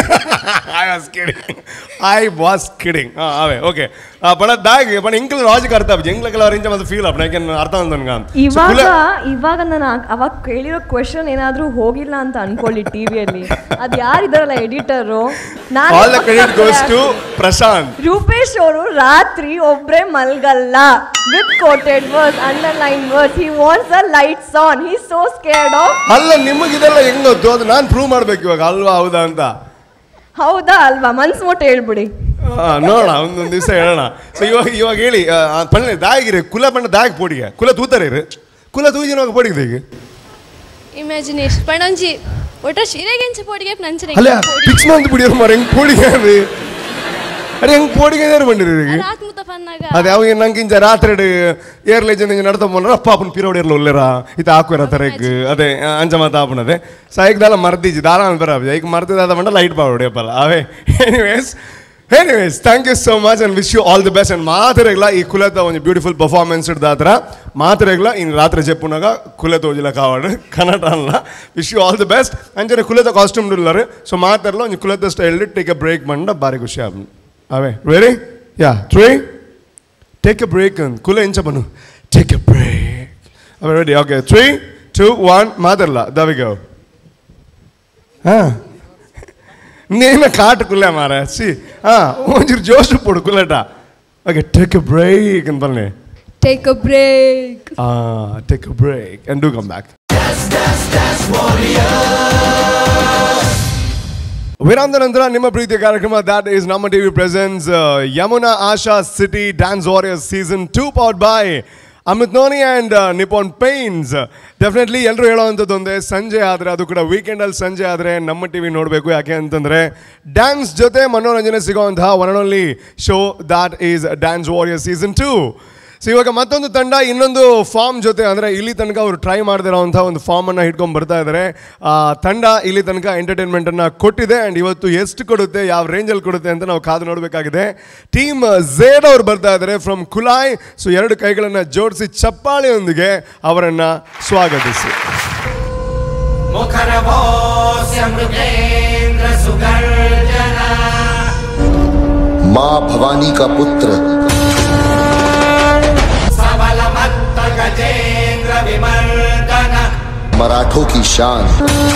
I was kidding. I was kidding. Ah, अवे okay. Ah, पण दाग पण इंकल लॉजिक अर्थ ಆಗುತ್ತೆ ಇಂಗ್ಲಕಲ ಅವರಿಂದ ಮತ್ತೆ ಫೀಲ್ ಅಪ್ ನನಗೆ ಅರ್ಥ ಅಂತನ್ಗ ಇವಾಗ ಇವಾಗ ನಾನು ಆ- ಅವಾಗ ಕೇಳಿರೋ ಕ್ವೆಶನ್ ಏನಾದ್ರೂ ಹೋಗಿಲ್ಲ ಅಂತ ಅನ್ಕೊಳ್ಳಿ ಟಿವಿಯಲ್ಲಿ ಅದ್ ಯಾರಿದಾರಲ್ಲ editor all the credit goes to Prashanth Rupesh ಅವರು ರಾತ್ರಿ ಒಬ್ರೇ ಮಲ್ಗಲ್ಲ with quoted words underline words he wants a lights on he so scared of ಅಲ್ಲ ನಿಮಗಿದೆಲ್ಲ ಹೆಂಗ್ ಗೊತ್ತು ಅದು ನಾನು ಪ್ರೂವ್ ಮಾಡ್ಬೇಕು ಇವಾಗ ಅಲ್ವಾ ಹೌದಾ ಅಂತ ಹೌದಾ ಅಲ್ವಾ ಮನ್ಸ್ ಮುಟ್ಟು ಹೇಳ್ಬಿಡಿ ಆ, ನೋಡೋಣ ಒಂದೊಂದು ದಿವಸ ಹೇಳೋಣ ಸೊ ಇವಾಗ ಇವಾಗ ಹೇಳಿ ಪಣ್ಣೆ ದಾಗಿರಿ ಕುಲ ಪಣ್ಣ ದಾಗ್ ಪೋಡಿಗೆ ಕುಲ ತೂತಾರೆ ಇರು ಕುಲ ತೂಜಿನ ಪೋಡಿಗೆ ಈಗ ಇಮ್ಯಾಜಿನೇಷನ್ ಪಣಂಜಿ ಒಟ್ಟ ಶಿರೆಗೆಂಚ ಪೋಡಿಗೆ ನಂಚನೆ ಅಲ್ಲ ಫಿಕ್ಸ್ ಮಂತ್ ಬಿಡಿಯೋರು ಮಾರ ಹೆಂಗ್ ಪೋಡಿಗೆ ಅದು ಅರೆ ಹೆಂಗ್ ಪೋಡಿಗೆ ಯಾರು ಬಂದಿರಿ ಈಗ ರಾತ್ ಮುತ್ತ ಪನ್ನಾಗ ಅದೇ ಅವಾಗ ನಂಗೆ ಇಂಚ ರಾತ್ರಿ ಏರ್ ಲೇಜನ್ ಇಂಚ ನಡ್ತಾ ಬಂದ್ರ ಅಪ್ಪ ಅಪ್ಪನ ಪಿರೋಡ್ ಇರ್ಲ ಒಲ್ಲೆರ ಇತ ಹಾಕುರ ತರಕ್ ಅದೇ ಅಂಚ ಮಾತ ಆಪನದೆ ಸಾಯಿಕ್ ದಾಲ ಮರ್ದಿಜಿ ದಾರ ಅಂತಾರ ಈಗ ಮರ್ದಿದಾದ ಬಂಡ ಲೈಟ್ ಪಾವಡಿ ಅಪ್ಪಲ್ಲ ಅವೇ anyways anyways thank you so much and wish you all the best and ಮಾತಿರಗ್ಲ ಈ ಕುಲದ ಒಂದು ಬ್ಯೂಟಿಫುಲ್ ಪರ್ಫಾರ್ಮೆನ್ಸ್ ಇಡ್ದಾತ್ರ ಮಾತಿರಗ್ಲ ಇನ್ನು ರಾತ್ರಿ ಚೆಪ್ಪುನಾಗ ಕುಲ ತೋಜಿಲ ಕಾವಾಡು ಕನ್ನಡ ಅಲ್ಲ wish you all the best ಅಂಚನೆ ಕುಲದ ಕಾಸ್ಟ್ಯೂಮ್ ಇಲ್ಲರು ಸೊ ಮಾತಾಡಲ್ಲ ಒಂದು ಕುಲದ ಸ್ಟೈಲ್ ಟೇಕ್ ಎ ಬ್ರೇಕ್ ಮಂಡ ಬಾರಿ ಖುಷಿ ಆಗ್ನು ಅವೇ ready yeah three Take a break and kula incha banu. Take a break. Are we ready? Okay. Three, two, one. Madarla. There we go. Huh? ನೀನ ಕಾಟ ಕುಲ್ಲ ಮಾರ ಸಿ ಹಾ ಒಂಚೂರು ಜೋಶ್ ಪೊಡು ಕುಲ್ಲಟ ಓಕೆ ಟೇಕ್ ಎ ಬ್ರೇಕ್ ಅಂತ ಬನ್ನಿ ಟೇಕ್ ಅ ಬ್ರೇಕ್ ಆ take a break and do come back ವಿರಾಮದ ನಂತರ ನಿಮ್ಮ ಪ್ರೀತಿಯ ಕಾರ್ಯಕ್ರಮ ದಾಟ್ ಈಸ್ ನಮ್ಮ TV presents Yamuna Asha city dance warriors season two powered by Amit Noni and Nippon paints definitely ಎಲ್ಲರೂ ಹೇಳೋವಂಥದ್ದು ಒಂದೇ ಸಂಜೆ ಆದರೆ ಅದು ಕೂಡ ವೀಕೆಂಡಲ್ಲಿ ಸಂಜೆ ಆದರೆ ನಮ್ಮ ಟಿವಿ ನೋಡಬೇಕು ಯಾಕೆ ಅಂತಂದರೆ ಡ್ಯಾನ್ಸ್ ಜೊತೆ ಮನೋರಂಜನೆ ಸಿಗೋವಂತಹ one and only show that is dance warrior season two so ಇವಾಗ ಮತ್ತೊಂದು ತಂಡ ಇನ್ನೊಂದು ಫಾರ್ಮ್ ಜೊತೆ ಅಂದರೆ ಇಲ್ಲಿ ತನಕ ಅವರು ಟ್ರೈ ಮಾಡದಿರೋವಂಥ ಒಂದು ಫಾರ್ಮನ್ನು ಹಿಡ್ಕೊಂಡು ಬರ್ತಾ ಇದ್ದಾರೆ ಆ ತಂಡ ಇಲ್ಲಿ ತನಕ ಎಂಟರ್ಟೈನ್ಮೆಂಟನ್ನು ಕೊಟ್ಟಿದೆ ಆ್ಯಂಡ್ ಇವತ್ತು ಎಷ್ಟು ಕೊಡುತ್ತೆ ಯಾವ ರೇಂಜಲ್ಲಿ ಕೊಡುತ್ತೆ ಅಂತ ನಾವು ಕಾದು ನೋಡಬೇಕಾಗಿದೆ ಟೀಮ್ ಝೇಡ್ ಅವ್ರು ಬರ್ತಾ ಇದ್ದಾರೆ ಫ್ರಮ್ ಕುಲಾಯ್ ಸೊ ಎರಡು ಕೈಗಳನ್ನು ಜೋಡಿಸಿ ಚಪ್ಪಾಳೆಯೊಂದಿಗೆ ಅವರನ್ನು ಸ್ವಾಗತಿಸಿ मुखरवोऽस्य मृगेन्द्र सुगर्जना माँ भवानी का पुत्र सबलमत्त गजेन्द्र विमर्दन मराठों की शान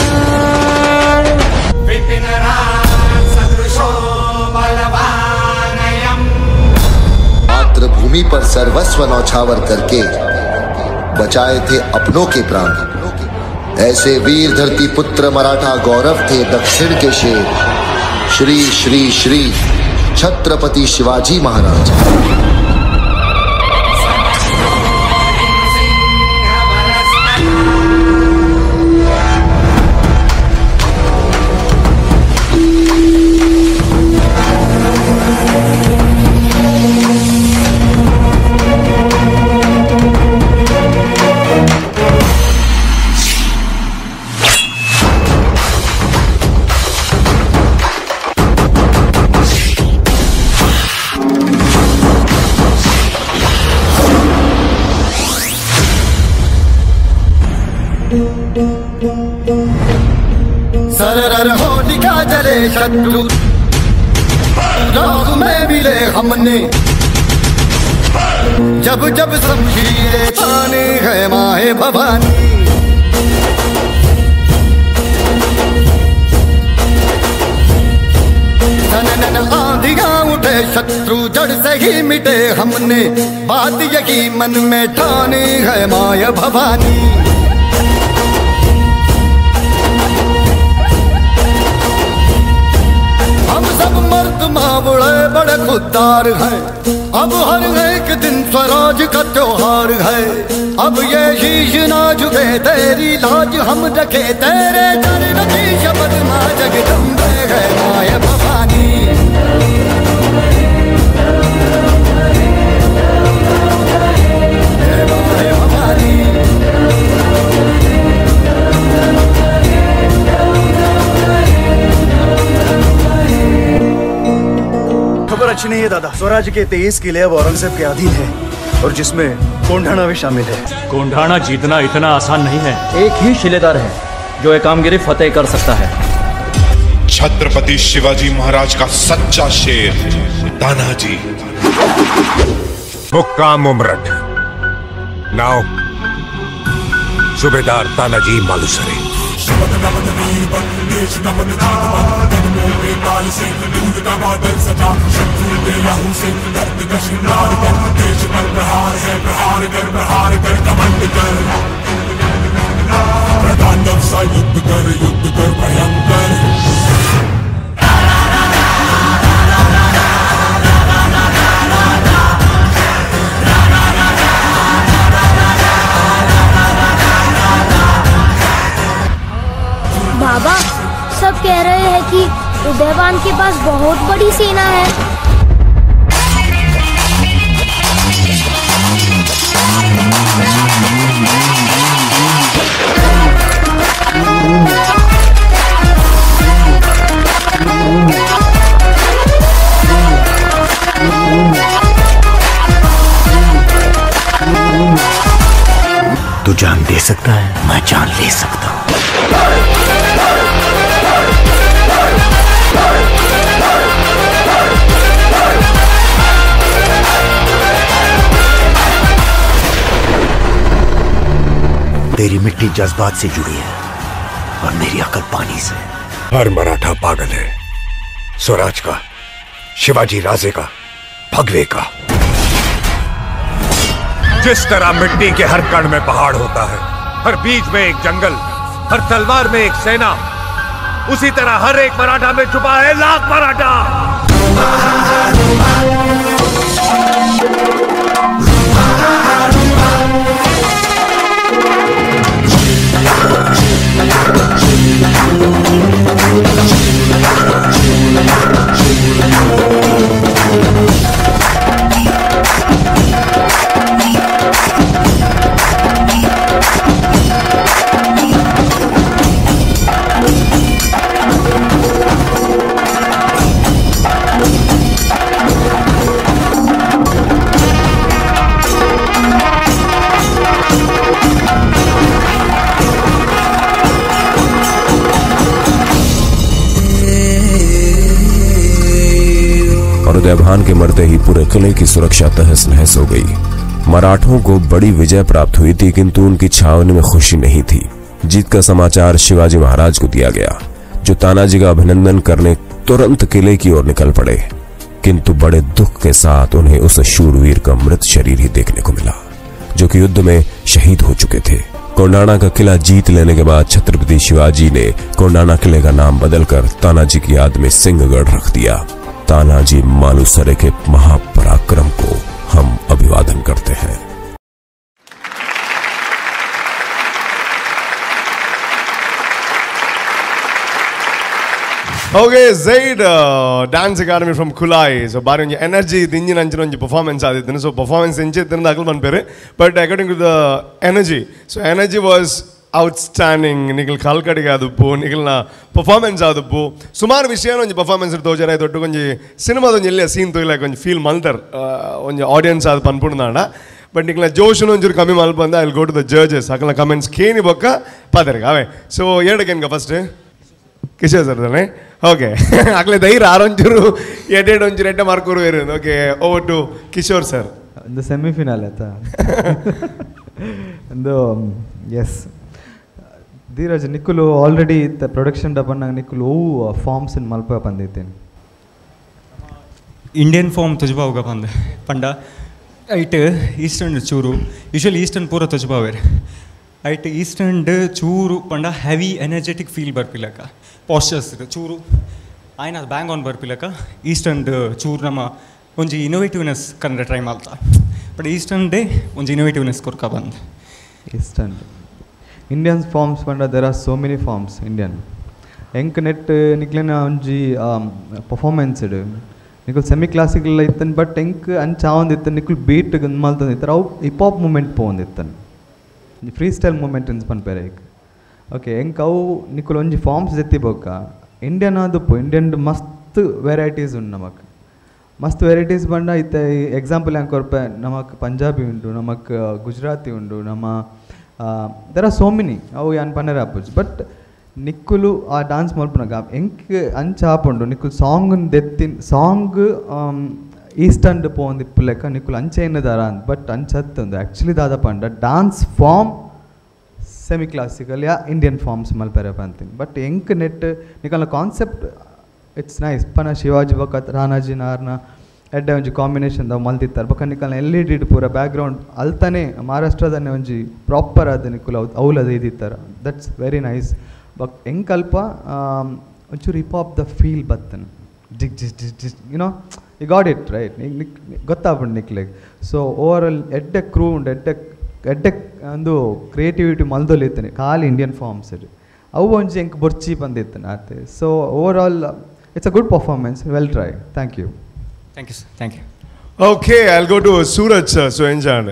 विपिन राम सदृशो बलवानयम् मातृभूमि पर सर्वस्व नौछावर करके बचाए थे अपनों के प्राण ऐसे वीर धरती पुत्र मराठा गौरव थे दक्षिण के शेर श्री श्री श्री छत्रपति शिवाजी महाराज सरर होलिका जले शत्रु राग में मिले हमने जब जब शमशीरे ताने है माहे भवानी नन आंधियां उठे शत्रु जड़ से ही मिटे हमने बात यही मन में ठानी है माया भवानी हम सब मर्द मावड़े बड़े खुददार हैं अब हर एक दिन स्वराज का त्योहार है अब ये शीश ना झुके तेरी लाज हम रखे तेरे चरण की शपथ माँ जगदम्बे है माया भवानी हे माया भवानी खबर अच्छी नहीं है दादा स्वराज के तेईस किले अब औरंगजेब के अधीन है और जिसमें कोंढाणा भी शामिल है कोंढाणा जीतना इतना आसान नहीं है एक ही शिलेदार है जो ये कामगिरी फतेह कर सकता है छत्रपति शिवाजी महाराज का सच्चा शेर तानाजी मुक्काम उमरठ नाउ सुबेदार तानाजी मालुसरे सा युद्ध कर युद्ध कर भयंकर बाबा सब कह रहे हैं कि उदयवान के पास बहुत बड़ी सेना है तू जान दे सकता है मैं जान ले सकता हूँ तेरी मिट्टी जज्बात से जुड़ी है और मेरी अकल पानी से हर मराठा पागल है स्वराज का शिवाजी राजे का भगवे का जिस तरह मिट्टी के हर कण में पहाड़ होता है हर बीज में एक जंगल हर तलवार में एक सेना उसी तरह हर एक मराठा में छुपा है लाख मराठा और उदयभान के मरते ही पूरे किले की सुरक्षा तहस नहस हो गई मराठों को बड़ी विजय प्राप्त हुई थी किंतु उनकी छावनी में खुशी नहीं थी जीत का समाचार शिवाजी महाराज को दिया गया जो तानाजी का अभिनंदन करने तुरंत किले की ओर निकल पड़े किंतु बड़े दुख के साथ उन्हें उस शूरवीर का मृत शरीर ही देखने को मिला जो कि युद्ध में शहीद हो चुके थे कोंडाना का किला जीत लेने के बाद छत्रपति शिवाजी ने कोंडाना किले का नाम बदलकर तानाजी की याद में सिंहगढ़ रख दिया तानाजी मालुसरे के महापराक्रम को हम अभिवादन करते हैं okay Zaid dance academy from Kulai so ಬಾರಿ ಒಂಜಿ ಎನರ್ಜಿ ಇದು ಇಂಜಿನ ಅಂಚಿನ ಒಂಜಿ ಪರ್ಫಾರ್ಮೆನ್ಸ್ ಆದಿತ್ತು ಸೊ ಪರ್ಫಾರ್ಮೆನ್ಸ್ ಎಂಚೆ ತಿಂದ ಅಕಲ್ ಪನ್ಪೇರು but according to the energy so energy was outstanding ನಿಖಲ್ ಕಾಲ್ಕಡಿಗೆ ಆದುಪ್ಪು ನಿಖಲ್ನ ಪರ್ಫಾರ್ಮೆನ್ಸ್ ಆದುಪ್ಪು ಸುಮಾರು ವಿಷಯ ಒಂಜಿ ಪರ್ಫಾರ್ಮೆನ್ಸ್ ತೋಜರ ದೊಡ್ಡ ಒಂಜಿ ಸಿನಿಮಾದ ಒಂಜಿ ಎಲ್ಲೇ ಸೀನ್ ತೋಯ್ಲಾಕ ಒಂಜಿ ಫೀಲ್ ಮಲ್ತರ್ ಒಂಜಿ ಆಡಿಯನ್ಸ್ ಅದು ಪನ್ಪುಡ್ನಾಡ ಬಟ್ ನಿಕ್ಲ ಜೋಶನ್ ಒಂಚೂರು ಕಮ್ಮಿ ಮಲ್ಪಂದ I go to the judges ಅಕಲ್ನ ಕಮೆಂಟ್ಸ್ ಕೇನಿ ಬೊಕ್ಕ ಪಾದರಿಗೆ ಅವೇ ಸೊ ಎರಡಕ್ಕೇನ್ಗ ಫಸ್ಟ್ ಕಿಶೋರ್ ಸರ್ ತಾನೆ ಓಕೆ ಆಗ್ಲೇ ಧೈರ್ಯ ಆರೊಂಚೂರು ಎಡೆಡ್ ಒಂಚೂರು ಎಡ್ಡೆ ಮಾರ್ಕೂರು ಬೇರೆ okay over to Kishore sir ಒಂದು ಸೆಮಿಫಿನಾಲ್ ಆಯ್ತಾ ಒಂದು ಎಸ್ ಧೀರಜ್ ನಿಕ್ಕುಲು ಆಲ್ರೆಡಿ ಇತ್ತ ಪ್ರೊಡಕ್ಷನ್ ಡಬ್ಬನ್ನಾಗ ನಿಕ್ಕುಲು ಓ ಫಾರ್ಮ್ಸ್ ಮಲ್ಪ ಬಂದಿದ್ದೇನೆ ಇಂಡಿಯನ್ ಫಾರ್ಮ್ ತುಜಬಾವುಗ ಪಂದ ಪಂಡ ಐಟ್ ಈಸ್ಟರ್ನ್ ಚೂರು ಯೂಶಲಿ ಈಸ್ಟರ್ನ್ ಪೂರ ತುಜಬಾವೇರ್ ಐಟ್ ಈಸ್ಟರ್ನ್ ಚೂರು ಪಂಡ ಹೆವಿ ಎನರ್ಜೆಟಿಕ್ ಫೀಲ್ ಬರ್ಪಿಲಕ ಪಾಸ್ಚರ್ಸ್ ಚೂರು ಆಯ್ನ ಅದು ಬ್ಯಾಂಗ್ ಆನ್ ಬರ್ಪಿಲಕ ಈಸ್ಟರ್ನ್ ಚೂರು ನಮ್ಮ ಒಂಜಿ ಇನೋವೇಟಿವ್ನೆಸ್ ಕಂಡ್ರೆ ಟ್ರೈ ಮಾಡ್ತಾ ಬಟ್ ಈಸ್ಟರ್ನ್ ಡೇ ಒಂಜಿ ಇನೋವೇಟಿವ್ನೆಸ್ ಕೊರ್ಕ ಬಂದ್ ಈಸ್ಟರ್ನ್ ಇಂಡಿಯನ್ ಫಾರ್ಮ್ಸ್ ಪಂಡ there are so many forms Indian ಎಂಕ್ ನೆಟ್ ನಿಕ್ಲೆನ ಒಂಜಿ ಪರ್ಫಾರ್ಮೆನ್ಸ್ ಇಡು ನಿಕುಲ್ ಸೆಮಿ ಕ್ಲಾಸಿಕಲ್ ಇತ್ತನ್ ಬಟ್ ಎಂಕ್ ಅಂಚ ಆವಂದಿತ್ತನ್ ನಿಕುಲ್ ಬೀಟ್ ಮಲ್ತಂದ ಇತ್ತರ ಅವು ಹಿಪ್ ಹಾಪ್ ಮೂಮೆಂಟ್ ಪೋಂದಿತ್ತನ್ ಫ್ರೀ ಸ್ಟೈಲ್ ಮೂಮೆಂಟ್ ಇನ್ಸ್ ಪನ್ಪೇರೆ ಈಗ ಓಕೆ ಎಂಕ್ ಅವು ನಿಕುಲ್ ಒಂಜಿ ಫಾರ್ಮ್ಸ್ ಜೆತ್ತಿ ಬೊಕ್ಕ ಇಂಡಿಯನ್ ಆದುಪ್ಪು ಇಂಡಿಯನ್ ಮಸ್ತ್ ವೆರೈಟೀಸ್ ಉಂಡು ನಮಕ್ ಮಸ್ತ್ ವೆರೈಟೀಸ್ ಬಂಡ ಇತ್ತ ಎಕ್ಸಾಂಪಲ್ ಹೆಂಗೆ ಕೊರ್ಪೆ ನಮಕ್ ಪಂಜಾಬಿ ಉಂಡು ನಮಕ್ ಗುಜರಾತಿ ಉಂಡು ನಮ್ಮ ದೆರ್ ಆರ್ ಸೋ ಮೆನಿ ಅವು ಯಾನ್ ಪನ್ನರ ಆಪುಜ್ ಬಟ್ ನಿಕ್ಕುಲು ಆ ಡಾನ್ಸ್ ಮಲ್ಪನಾಗ ಎಂಕ್ ಅಂಚ ಆಪುಂಡು ನಿಕ್ಕುಲು ಸಾಂಗ್ ದೆತ್ತಿನ ಸಾಂಗ್ ಈಸ್ಟರ್ನ್ ಪೋಂದು ಲೆಕ್ಕ ನಿಕ್ಕುಲು ಅಂಚೆ ಎನ್ನದಾರ ಅಂತ ಬಟ್ ಅಂಚತ್ತೊಂದು ಆ್ಯಕ್ಚುಲಿ ದಾದ ಪಂಡ dance form semi classical yeah Indian forms ಮಲ್ಪೆರೆ ಅಂತೀನಿ ಬಟ್ ಎಂಕ್ ನೆಟ್ ನಿಕಲ್ನ ಕಾನ್ಸೆಪ್ಟ್ ಇಟ್ಸ್ ನೈಸ್ ಪನ ಶಿವಾಜಿ ಬಕತ್ ರಾಣಾಜಿ ನಾರ್ನ ಎಡ್ಡೆ ಒಂಜಿ ಕಾಂಬಿನೇಷನ್ ದ ಮಲ್ತಿತ್ತಾರೆ ಬಕ ನಿಕಲ್ನ ಎಲ್ ಇ ಡಿ ಪೂರ ಬ್ಯಾಕ್ಗ್ರೌಂಡ್ ಅಲ್ತಾನೆ ಮಹಾರಾಷ್ಟ್ರದನ್ನೇ ಒಂಜಿ ಪ್ರಾಪರ್ ಆದ ನಿಕುಲ ಅವಲದ ಇದಿತ್ತಾರೆ ದಟ್ಸ್ ವೆರಿ ನೈಸ್ ಬಟ್ ಎಂಕ್ ಅಲ್ಪ ಒಂಚೂರು ಹಿಪ್ ಆಫ್ ದ ಫೀಲ್ ಬತ್ತನ ಜಿಗ್ ಜಿಸ್ ಜಿಸ್ ಜಿಸ್ you know you got it right ನಿಕ್ ಗೊತ್ತಾಗ್ಬಿಟ್ಟು ನಿಕ್ಲೆಗ್ ಸೊ ಓವರ್ ಆಲ್ ಎಡ್ಡೆ ಕ್ರೂ ಉಂಡು ಎಡ್ಡೆ ಎಡ್ಡೆ ಒಂದು ಕ್ರಿಯೇಟಿವಿಟಿ ಮಲ್ದೊಲಿತ್ತನೆ ಖಾಲಿ ಇಂಡಿಯನ್ ಫಾರ್ಮ್ಸ್ ಇರು ಅವು ಒಂಜಿ ಎಂಕ್ ಬೊರ್ಚಿ ಬಂದಿತ್ತನೆ ಆತೆ so overall it's a good performance well try thank you thank you sir thank you okay I go to Suraj sir so enjoy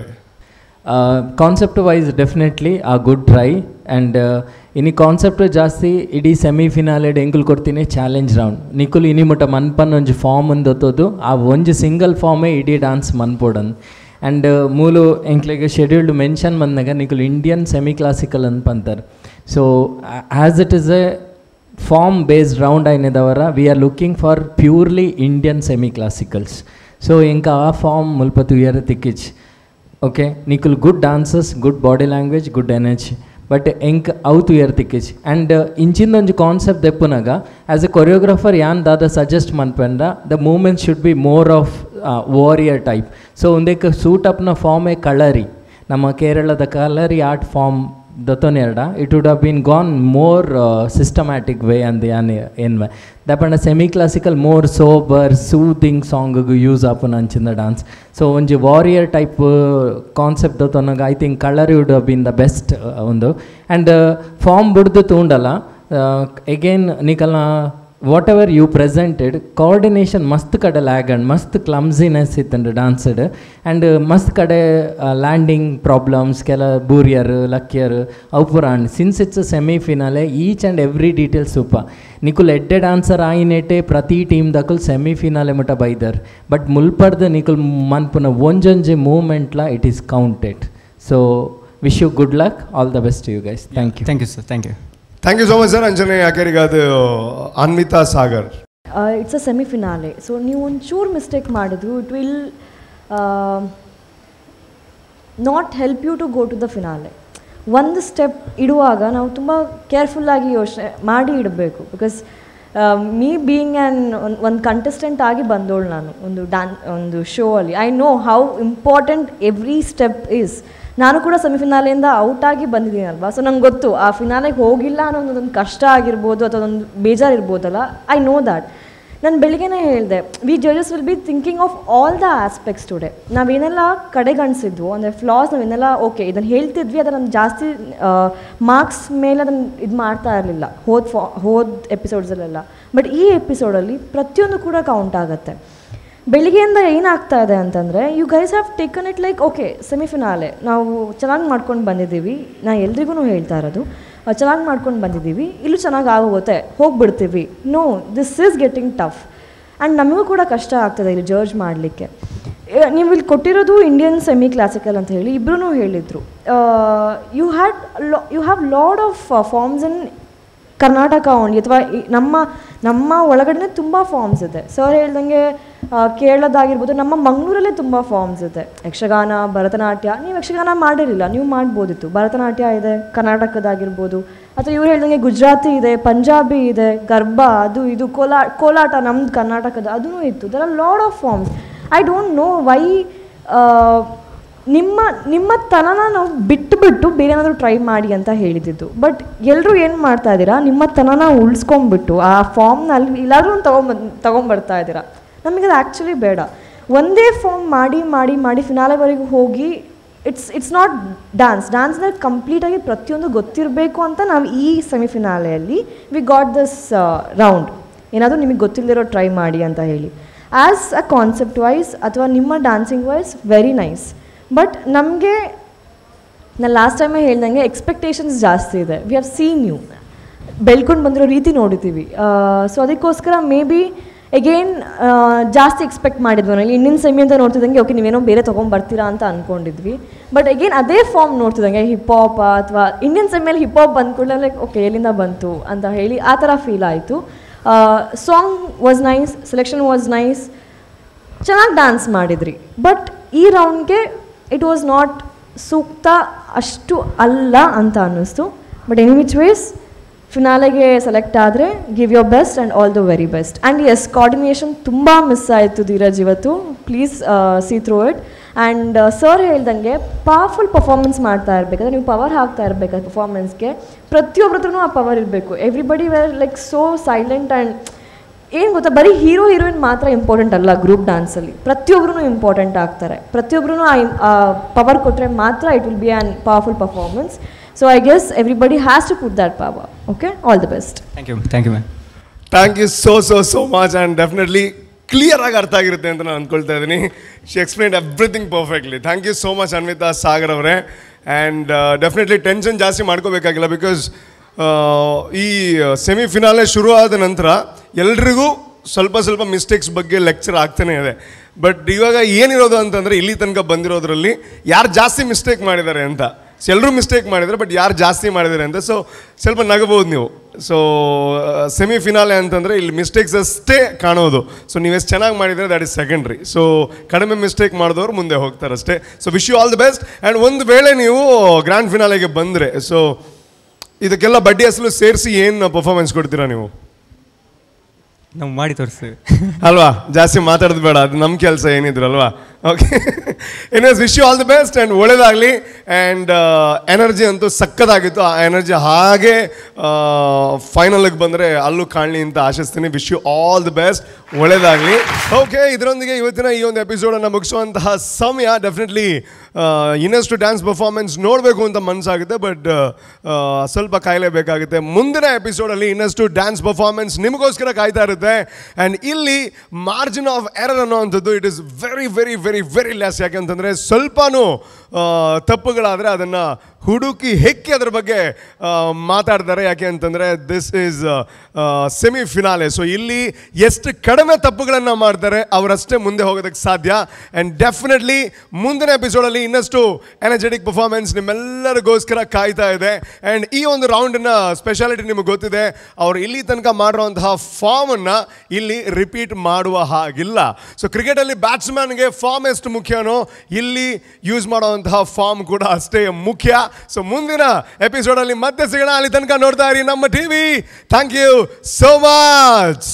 concept wise definitely a good try and ಇನಿ concept ಜಾಸ್ತಿ ಇಡೀ ಸೆಮಿಫಿನಾಲೆಡ್ ಎಂಕುಲ್ ಕೊಡ್ತೀನಿ challenge round ನಿಕುಲ್ ಇನಿ ಮುಟ ಮನ್ಪನ್ ಒಂಜಿ form ಒಂದೊತ್ತೋದು ಆ ಒಂಜಿ single ಫಾರ್ಮೇ ಇಡೀ dance ಮನ್ಪೋಡನ್ and ಮೂಲು ಎಂಕ್ಲೆಗೆ ಶೆಡ್ಯೂಲ್ಡ್ ಮೆನ್ಷನ್ ಬಂದಾಗ ನಿಕುಲ್ ಇಂಡಿಯನ್ ಸೆಮಿ ಕ್ಲಾಸಿಕಲ್ ಅಂತ ಪಂತಾರೆ so as it is a form based round అయినದವರ we are looking for purely Indian semi classicals so ఇంకా ಆ ಫಾರ್ಮ್ ಮುಲ್ಪ ತುಯ್ಯರ ತಿಕ್ಕಿಚ್ ಓಕೆ ನಿಕುಲ್ good dancers good body language good energy but ಎಂಕ್ ಅವು ತುಯ್ಯರ್ ತಿಕ್ಕಿಚ್ ಆ್ಯಂಡ್ ಇಂಚಿಂದೊಂದು ಕಾನ್ಸೆಪ್ಟ್ ದೆಪ್ಪುನಾಗ ಆ್ಯಸ್ ಎ ಕೊರಿಯೋಗ್ರಾಫರ್ ಯಾನ್ ದಾದ ಸಜೆಸ್ಟ್ ಮನ್ಪಂಡ the movement should be more of warrior type so ಒಂದಕ್ಕೆ ಸೂಟ್ ಅಪ್ನ ಫಾರ್ಮೇ ಕಳರಿ ನಮ್ಮ ಕೇರಳದ ಕಲರಿ ಆರ್ಟ್ ಫಾರ್ಮ್ ದೊತ್ತೊನೆರಡ it would have been gone more systematic way ಅಂದ್ ಯಾನ್ ಏನ್ವೆ ದಪಂಡ semi classical more sober soothing song use ಆಪುನ ಅಂಚಿಂದ ಡಾನ್ಸ್ ಸೊ ಒಂಜಿ ವಾರಿಯರ್ ಟೈಪ್ ಕಾನ್ಸೆಪ್ಟ್ ದೊತ್ತೊನಗ I think Kalari would have been the best ಒಂದು ಆ್ಯಂಡ್ ಫಾರ್ಮ್ ಬಿಡ್ದು ತೂಂಡಲ್ಲ ಎಗೇನ್ ನಿಕಲ್ನ whatever you presented coordination ಮಸ್ತ್ ಕಡೆ ಲ್ಯಾಗ್ ಅಂಡ್ ಮಸ್ತ್ ಕ್ಲಮ್ಸಿನೆಸ್ ಇತ್ತಂಡು ಡಾನ್ಸ್ಡ್ ಆ್ಯಂಡ್ ಮಸ್ತ್ ಕಡೆ ಲ್ಯಾಂಡಿಂಗ್ ಪ್ರಾಬ್ಲಮ್ಸ್ ಕೆಲ ಬೂರಿಯರ್ ಲಕ್ಕಿಯರ್ ಅವು ಪೂರ ಅಂಡ್ since it's semi finale each and every details ಸೂಪ ನಿಕುಲ್ ಎಡ್ಡೆ ಡಾನ್ಸರ್ ಆಯಿನೇಟೆ ಪ್ರತಿ ಟೀಮ್ ದಕುಲ್ ಸೆಮಿ ಫಿನಾಲೆ ಮುಟ ಬೈದರ್ ಬಟ್ ಮುಲ್ಪರ್ದ ನಿಕುಲ್ ಮನ್ಪುನ ಒಂಜೊಂಜಿ ಮೂಮೆಂಟ್ಲ it is counted so wish you good luck all the best you guys thank you thank you sir thank you thank you so much sir ಅಂಜನೆ ಯಾಕೆರಿಗೆ ಅದು Anvitha Sagar it's a semi finale so ನೀವು ಒಂಚೂರು ಮಿಸ್ಟೇಕ್ ಮಾಡಿದ್ರು it will not help you to go to the finale ಒಂದು step ಇಡುವಾಗ ನಾವು ತುಂಬ ಕೇರ್ಫುಲ್ಲಾಗಿ ಯೋಚನೆ ಮಾಡಿ ಇಡಬೇಕು ಬಿಕಾಸ್ ಮೀ ಬೀಯಿಂಗ್ ಆ್ಯನ್ ಒಂದು ಕಂಟೆಸ್ಟೆಂಟ್ ಆಗಿ ಬಂದೋಳು ನಾನು ಒಂದು ಡ್ಯಾನ್ ಒಂದು ಶೋ ಅಲ್ಲಿ I know how important every step is ನಾನು ಕೂಡ ಸೆಮಿಫಿನಾಲೆಯಿಂದ ಔಟ್ ಆಗಿ ಬಂದಿದ್ದೀನಿ ಅಲ್ವಾ ಸೊ ನಂಗೆ ಗೊತ್ತು ಆ ಫಿನಾಲೆಗೆ ಹೋಗಿಲ್ಲ ಅನ್ನೋ ಒಂದು ಕಷ್ಟ ಆಗಿರ್ಬೋದು ಅಥವಾ ಒಂದು ಬೇಜಾರು ಇರ್ಬೋದಲ್ಲ ಐ ನೋ ದ್ಯಾಟ್ ನಾನು ಬೆಳಿಗ್ಗೆನೇ ಹೇಳಿದೆ ವಿ ಜಜಸ್ will be thinking of all the aspects today ನಾವೇನೆಲ್ಲ ಕಡೆಗಣಿಸಿದ್ವು ಅಂದರೆ ಫ್ಲಾಸ್ ನಾವೇನೆಲ್ಲ ಓಕೆ ಇದನ್ನು ಹೇಳ್ತಿದ್ವಿ ಅದನ್ನು ಜಾಸ್ತಿ ಮಾರ್ಕ್ಸ್ ಮೇಲೆ ಅದನ್ನು ಇದು ಮಾಡ್ತಾ ಇರಲಿಲ್ಲ ಹೋದ ಫಾ ಹೋದ ಎಪಿಸೋಡ್ಸಲ್ಲೆಲ್ಲ ಬಟ್ ಈ ಎಪಿಸೋಡಲ್ಲಿ ಪ್ರತಿಯೊಂದು ಕೂಡ ಕೌಂಟ್ ಆಗುತ್ತೆ ಬೆಳಿಗ್ಗೆಯಿಂದ ಏನಾಗ್ತಾ ಇದೆ ಅಂತಂದರೆ you guys have taken it like okay semi finale ನಾವು ಚೆನ್ನಾಗಿ ಮಾಡ್ಕೊಂಡು ಬಂದಿದ್ದೀವಿ ನಾ ಎಲ್ರಿಗೂ ಹೇಳ್ತಾ ಇರೋದು ಚೆನ್ನಾಗಿ ಮಾಡ್ಕೊಂಡು ಬಂದಿದ್ದೀವಿ ಇಲ್ಲೂ ಚೆನ್ನಾಗಿ ಆಗೋಗುತ್ತೆ ಹೋಗ್ಬಿಡ್ತೀವಿ no this is getting tough and ನಮಗೂ ಕೂಡ ಕಷ್ಟ ಆಗ್ತದೆ ಇಲ್ಲಿ ಜರ್ಜ್ ಮಾಡಲಿಕ್ಕೆ ನೀವು ಇಲ್ಲಿ ಕೊಟ್ಟಿರೋದು ಇಂಡಿಯನ್ ಸೆಮಿ ಕ್ಲಾಸಿಕಲ್ ಅಂತ ಹೇಳಿ ಇಬ್ಬರೂ ಹೇಳಿದರು ಯು ಹ್ಯಾಡ್ ಲಾ you have lot of forms in Karnataka only ಅಥವಾ ನಮ್ಮ ನಮ್ಮ ಒಳಗಡೆ ತುಂಬ ಫಾರ್ಮ್ಸ್ ಇದೆ ಸರ್ ಹೇಳ್ದಂಗೆ ಕೇರಳದಾಗಿರ್ಬೋದು ನಮ್ಮ ಮಂಗಳೂರಲ್ಲೇ ತುಂಬ ಫಾರ್ಮ್ಸ್ ಇದೆ ಯಕ್ಷಗಾನ ಭರತನಾಟ್ಯ ನೀವು ಯಕ್ಷಗಾನ ಮಾಡಿರಲಿಲ್ಲ ನೀವು ಮಾಡ್ಬೋದಿತ್ತು ಭರತನಾಟ್ಯ ಇದೆ ಕರ್ನಾಟಕದಾಗಿರ್ಬೋದು ಅಥವಾ ಇವ್ರು ಹೇಳ್ದಂಗೆ ಗುಜರಾತಿ ಇದೆ ಪಂಜಾಬಿ ಇದೆ ಗರ್ಭ ಅದು ಇದು ಕೋಲಾ ಕೋಲಾಟ ನಮ್ದು ಕರ್ನಾಟಕದ ಅದೂ ಇತ್ತು there are lot of forms I don't know why ನಿಮ್ಮ ನಿಮ್ಮ ತನನ ನಾವು ಬಿಟ್ಟು ಬಿಟ್ಟು ಬೇರೆ ಏನಾದರೂ ಟ್ರೈ ಮಾಡಿ ಅಂತ ಹೇಳಿದ್ದು ಬಟ್ ಎಲ್ಲರೂ ಏನು ಮಾಡ್ತಾ ಇದ್ದೀರಾ ನಿಮ್ಮ ತನನ ಉಳಿಸ್ಕೊಂಡ್ಬಿಟ್ಟು ಆ ಫಾರ್ಮ್ನಲ್ಲಿ ಎಲ್ಲಾದರೂ ಒಂದು ತೊಗೊಂಬ ತೊಗೊಂಬರ್ತಾ ಇದ್ದೀರಾ ನಮಗೆ ಅದು ಆ್ಯಕ್ಚುಲಿ ಬೇಡ ಒಂದೇ ಫಾರ್ಮ್ ಮಾಡಿ ಮಾಡಿ ಮಾಡಿ ಫಿನಾಲೆವರೆಗೂ ಹೋಗಿ ಇಟ್ಸ್ ಇಟ್ಸ್ ನಾಟ್ ಡ್ಯಾನ್ಸ್ ಡ್ಯಾನ್ಸ್ನಲ್ಲಿ ಕಂಪ್ಲೀಟಾಗಿ ಪ್ರತಿಯೊಂದು ಗೊತ್ತಿರಬೇಕು ಅಂತ ನಾವು ಈ ಸೆಮಿಫಿನಾಲೆಯಲ್ಲಿ ವಿ ಗಾಟ್ ದಿಸ್ ರೌಂಡ್ ಏನಾದರೂ ನಿಮಗೆ ಗೊತ್ತಿಲ್ಲದಿರೋ ಟ್ರೈ ಮಾಡಿ ಅಂತ ಹೇಳಿ ಆ್ಯಸ್ ಅ ಕಾನ್ಸೆಪ್ಟ್ ವೈಸ್ ಅಥವಾ ನಿಮ್ಮ dancing wise very nice but ನಮಗೆ ನಾನು ಲಾಸ್ಟ್ ಟೈಮೇ ಹೇಳ್ದಂಗೆ ಎಕ್ಸ್ಪೆಕ್ಟೇಷನ್ಸ್ ಜಾಸ್ತಿ ಇದೆ ವಿ ಹ್ಯಾವ್ ಸೀನ್ ಯು ಬೆಳ್ಕೊಂಡು ಬಂದಿರೋ ರೀತಿ ನೋಡಿದ್ದೀವಿ ಸೊ ಅದಕ್ಕೋಸ್ಕರ ಮೇ ಬಿ ಎಗೇನ್ ಜಾಸ್ತಿ ಎಕ್ಸ್ಪೆಕ್ಟ್ ಮಾಡಿದ್ವಿ ನಾವು ಇಂಡಿಯನ್ ಸೆಮಿ ಅಂತ ನೋಡ್ತಿದ್ದಂಗೆ ಓಕೆ ನೀವೇನೋ ಬೇರೆ ತೊಗೊಂಬರ್ತೀರಾ ಅಂತ ಅಂದ್ಕೊಂಡಿದ್ವಿ ಬಟ್ ಎಗೇನ್ ಅದೇ ಫಾರ್ಮ್ ನೋಡ್ತಿದ್ದಂಗೆ ಹಿಪ್ ಹಾಪ್ ಅಥವಾ ಇಂಡಿಯನ್ ಸೆಮಿಯಲ್ಲಿ ಹಿಪ್ ಹಾಪ್ ಬಂದ ಕೂಡಲೇ ಲೈಕ್ ಓಕೆ ಎಲ್ಲಿಂದ ಬಂತು ಅಂತ ಹೇಳಿ ಆ ಥರ ಫೀಲ್ ಆಯಿತು song was nice selection was nice ಚೆನ್ನಾಗಿ ಡ್ಯಾನ್ಸ್ ಮಾಡಿದ್ರಿ ಬಟ್ ಈ ರೌಂಡ್ಗೆ ಇಟ್ ವಾಸ್ ನಾಟ್ ಸೂಕ್ತ ಅಷ್ಟು ಅಲ್ಲ ಅಂತ ಅನ್ನಿಸ್ತು ಬಟ್ ಎನಿ ವಿಚ್ ವೇಸ್ ಫಿನಾಲೆಗೆ ಸೆಲೆಕ್ಟ್ ಆದರೆ give your best and all the very best and ಎಸ್ ಕೋಆರ್ಡಿನೇಷನ್ ತುಂಬ ಮಿಸ್ ಆಯಿತು ಧೀರಜ್ ಇವತ್ತು please see through it and sir ಹೇಳ್ದಂಗೆ ಪವರ್ಫುಲ್ ಪರ್ಫಾರ್ಮೆನ್ಸ್ ಮಾಡ್ತಾ ಇರಬೇಕಾದ್ರೆ ನೀವು ಪವರ್ ಹಾಕ್ತಾ ಇರಬೇಕಾದ್ರೆ ಪರ್ಫಾರ್ಮೆನ್ಸ್ಗೆ ಪ್ರತಿಯೊಬ್ಬರತ್ರನೂ ಆ ಪವರ್ ಇರಬೇಕು everybody were like so silent and ಏನು ಗೊತ್ತಾ ಬರೀ ಹೀರೋ ಹೀರೋಯಿನ್ ಮಾತ್ರ ಇಂಪಾರ್ಟೆಂಟ್ ಅಲ್ಲ ಗ್ರೂಪ್ ಡ್ಯಾನ್ಸಲ್ಲಿ ಪ್ರತಿಯೊಬ್ಬರೂ ಇಂಪಾರ್ಟೆಂಟ್ ಆಗ್ತಾರೆ ಪ್ರತಿಯೊಬ್ಬರೂ ಆ ಪವರ್ ಕೊಟ್ಟರೆ ಮಾತ್ರ it will be an powerful performance so I guess everybody has to put that power okay all the best thank you thank you ma'am thank you so so so much and definitely clear ಆಗಿ ಅರ್ಥ ಆಗಿರುತ್ತೆ ಅಂತ ನಾನು ಅಂದ್ಕೊಳ್ತಾ ಇದ್ದೀನಿ she explain everything perfectly thank you so much Anvitha Sagar ಅವರೇ and definitely tension ಜಾಸ್ತಿ ಮಾಡ್ಕೋಬೇಕಾಗಿಲ್ಲ because ಈ ಸೆಮಿಫಿನಾಲೆ ಶುರು ಆದ ನಂತರ ಎಲ್ರಿಗೂ ಸ್ವಲ್ಪ ಸ್ವಲ್ಪ ಮಿಸ್ಟೇಕ್ಸ್ ಬಗ್ಗೆ ಲೆಕ್ಚರ್ ಆಗ್ತಾನೆ ಇದೆ ಬಟ್ ಇವಾಗ ಏನಿರೋದು ಅಂತಂದರೆ ಇಲ್ಲಿ ತನಕ ಬಂದಿರೋದ್ರಲ್ಲಿ ಯಾರು ಜಾಸ್ತಿ ಮಿಸ್ಟೇಕ್ ಮಾಡಿದ್ದಾರೆ ಅಂತ ಎಲ್ಲರೂ ಮಿಸ್ಟೇಕ್ ಮಾಡಿದ್ದಾರೆ ಬಟ್ ಯಾರು ಜಾಸ್ತಿ ಮಾಡಿದ್ದಾರೆ ಅಂತ ಸೊ ಸ್ವಲ್ಪ ನಗಬಹುದು ನೀವು ಸೊ ಸೆಮಿಫಿನಾಲೆ ಅಂತಂದರೆ ಇಲ್ಲಿ ಮಿಸ್ಟೇಕ್ಸ್ ಅಷ್ಟೇ ಕಾಣೋದು ಸೊ ನೀವು ಎಷ್ಟು ಚೆನ್ನಾಗಿ ಮಾಡಿದರೆ ದಟ್ ಇಸ್ ಸೆಕೆಂಡ್ರಿ ಸೊ ಕಡಿಮೆ ಮಿಸ್ಟೇಕ್ ಮಾಡಿದವರು ಮುಂದೆ ಹೋಗ್ತಾರೆ ಅಷ್ಟೇ so wish you all the best and ಒಂದು ವೇಳೆ ನೀವು ಗ್ರ್ಯಾಂಡ್ ಫಿನಾಲೆಗೆ ಬಂದರೆ ಸೊ ಇದಕ್ಕೆಲ್ಲ ಬಡ್ಡಿ ಅಸಲು ಸೇರಿಸಿ ಏನು ಪರ್ಫಾರ್ಮೆನ್ಸ್ ಕೊಡ್ತೀರಾ ನೀವು ನಾವು ಮಾಡಿ ತೋರಿಸ್ತೇವೆ ಅಲ್ವಾ ಜಾಸ್ತಿ ಮಾತಾಡೋದು ಬೇಡ ಅದು ನಮ್ಮ ಕೆಲಸ ಏನಿದ್ರು ಅಲ್ವಾ okay anyways wish you all the best and ಒಳ್ಳೇದಾಗಲಿ ಆ್ಯಂಡ್ ಎನರ್ಜಿ ಅಂತೂ ಸಕ್ಕದಾಗಿತ್ತು ಆ ಎನರ್ಜಿ ಹಾಗೆ ಫೈನಲ್ಗೆ ಬಂದರೆ ಅಲ್ಲೂ ಕಾಣಲಿ ಅಂತ ಆಶಿಸ್ತೀನಿ wish you all the best ಒಳ್ಳೇದಾಗಲಿ ಓಕೆ ಇದರೊಂದಿಗೆ ಇವತ್ತಿನ ಈ ಒಂದು ಎಪಿಸೋಡನ್ನು ಮುಗಿಸುವಂತಹ ಸಮಯ ಡೆಫಿನೆಟ್ಲಿ ಇನ್ನಷ್ಟು ಡ್ಯಾನ್ಸ್ ಪರ್ಫಾರ್ಮೆನ್ಸ್ ನೋಡಬೇಕು ಅಂತ ಮನಸ್ಸಾಗುತ್ತೆ ಬಟ್ ಸ್ವಲ್ಪ ಕಾಯಲೇಬೇಕಾಗುತ್ತೆ ಮುಂದಿನ ಎಪಿಸೋಡಲ್ಲಿ ಇನ್ನಷ್ಟು ಡ್ಯಾನ್ಸ್ ಪರ್ಫಾರ್ಮೆನ್ಸ್ ನಿಮಗೋಸ್ಕರ ಕಾಯ್ತಾ ಇರುತ್ತೆ ಆ್ಯಂಡ್ ಇಲ್ಲಿ ಮಾರ್ಜಿನ್ ಆಫ್ ಎರರ್ ಅನ್ನೋವಂಥದ್ದು it is very very very very less ಯಾಕೆಂತಂದರೆ ಸ್ವಲ್ಪನೂ ಆ, ತಪ್ಪುಗಳಾದರೆ ಅದನ್ನು ಹುಡುಕಿ ಹೆಕ್ಕಿ ಅದ್ರ ಬಗ್ಗೆ ಆ, ಮಾತಾಡ್ತಾರೆ ಯಾಕೆ ಅಂತಂದರೆ this is semi finale so ಇಲ್ಲಿ ಎಷ್ಟು ಕಡಿಮೆ ತಪ್ಪುಗಳನ್ನು ಮಾಡ್ತಾರೆ ಅವರಷ್ಟೇ ಮುಂದೆ ಹೋಗೋದಕ್ಕೆ ಸಾಧ್ಯ ಆ್ಯಂಡ್ ಡೆಫಿನೆಟ್ಲಿ ಮುಂದಿನ ಎಪಿಸೋಡಲ್ಲಿ ಇನ್ನಷ್ಟು ಎನರ್ಜೆಟಿಕ್ ಪರ್ಫಾರ್ಮೆನ್ಸ್ ನಿಮ್ಮೆಲ್ಲರಿಗೋಸ್ಕರ ಕಾಯ್ತಾ ಇದೆ ಆ್ಯಂಡ್ ಈ ಒಂದು ರೌಂಡಿನ ಸ್ಪೆಷಾಲಿಟಿ ನಿಮಗೆ ಗೊತ್ತಿದೆ ಅವ್ರು ಇಲ್ಲಿ ತನಕ ಮಾಡಿರುವಂತಹ ಫಾರ್ಮನ್ನು ಇಲ್ಲಿ ರಿಪೀಟ್ ಮಾಡುವ ಹಾಗಿಲ್ಲ ಸೊ ಕ್ರಿಕೆಟಲ್ಲಿ ಬ್ಯಾಟ್ಸ್ಮನ್ಗೆ ಫಾರ್ಮ್ ಎಷ್ಟು ಮುಖ್ಯನೋ ಇಲ್ಲಿ ಯೂಸ್ ಮಾಡುವಂತಹ ಫಾರ್ಮ್ ಕೂಡ ಅಷ್ಟೇ ಮುಖ್ಯ ಸೊ ಮುಂದಿನ ಎಪಿಸೋಡಲ್ಲಿ ಮತ್ತೆ ಸಿಗೋಣ ಅಲ್ಲಿ ತನಕ ನೋಡ್ತಾ ಇರಿ ನಮ್ಮ TV thank you so much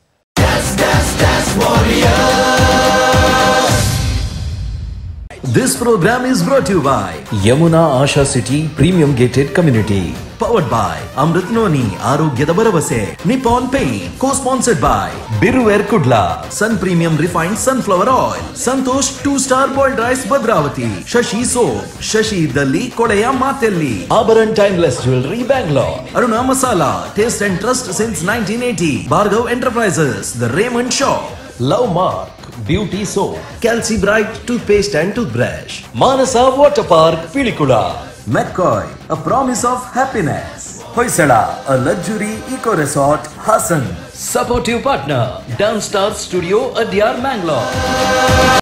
This program is brought to you by Yamuna Asha City Premium Gated Community. Powered by Amrit Noni Arogyada Baravase. Nippon Paint. Co-sponsored by Biruer Kudla. Sun Premium Refined Sunflower Oil. Santosh 2-Star Boiled Rice Badravati. Shashi Soap. Shashi Dalli Kodaya Matelli. Abaran Timeless Jewelry Bangalore. Aruna Masala. Taste and Trust since 1980. Bhargav Enterprises. The Raymond Shop. Love Mark. Beauty Soap. Calci Bright Toothpaste and Toothbrush. Manasa Water Park Pilikula. McCoy. A promise of happiness. Hoysala. A luxury eco resort. Hassan. Supportive partner. Downstar Studio Adyar Mangalore.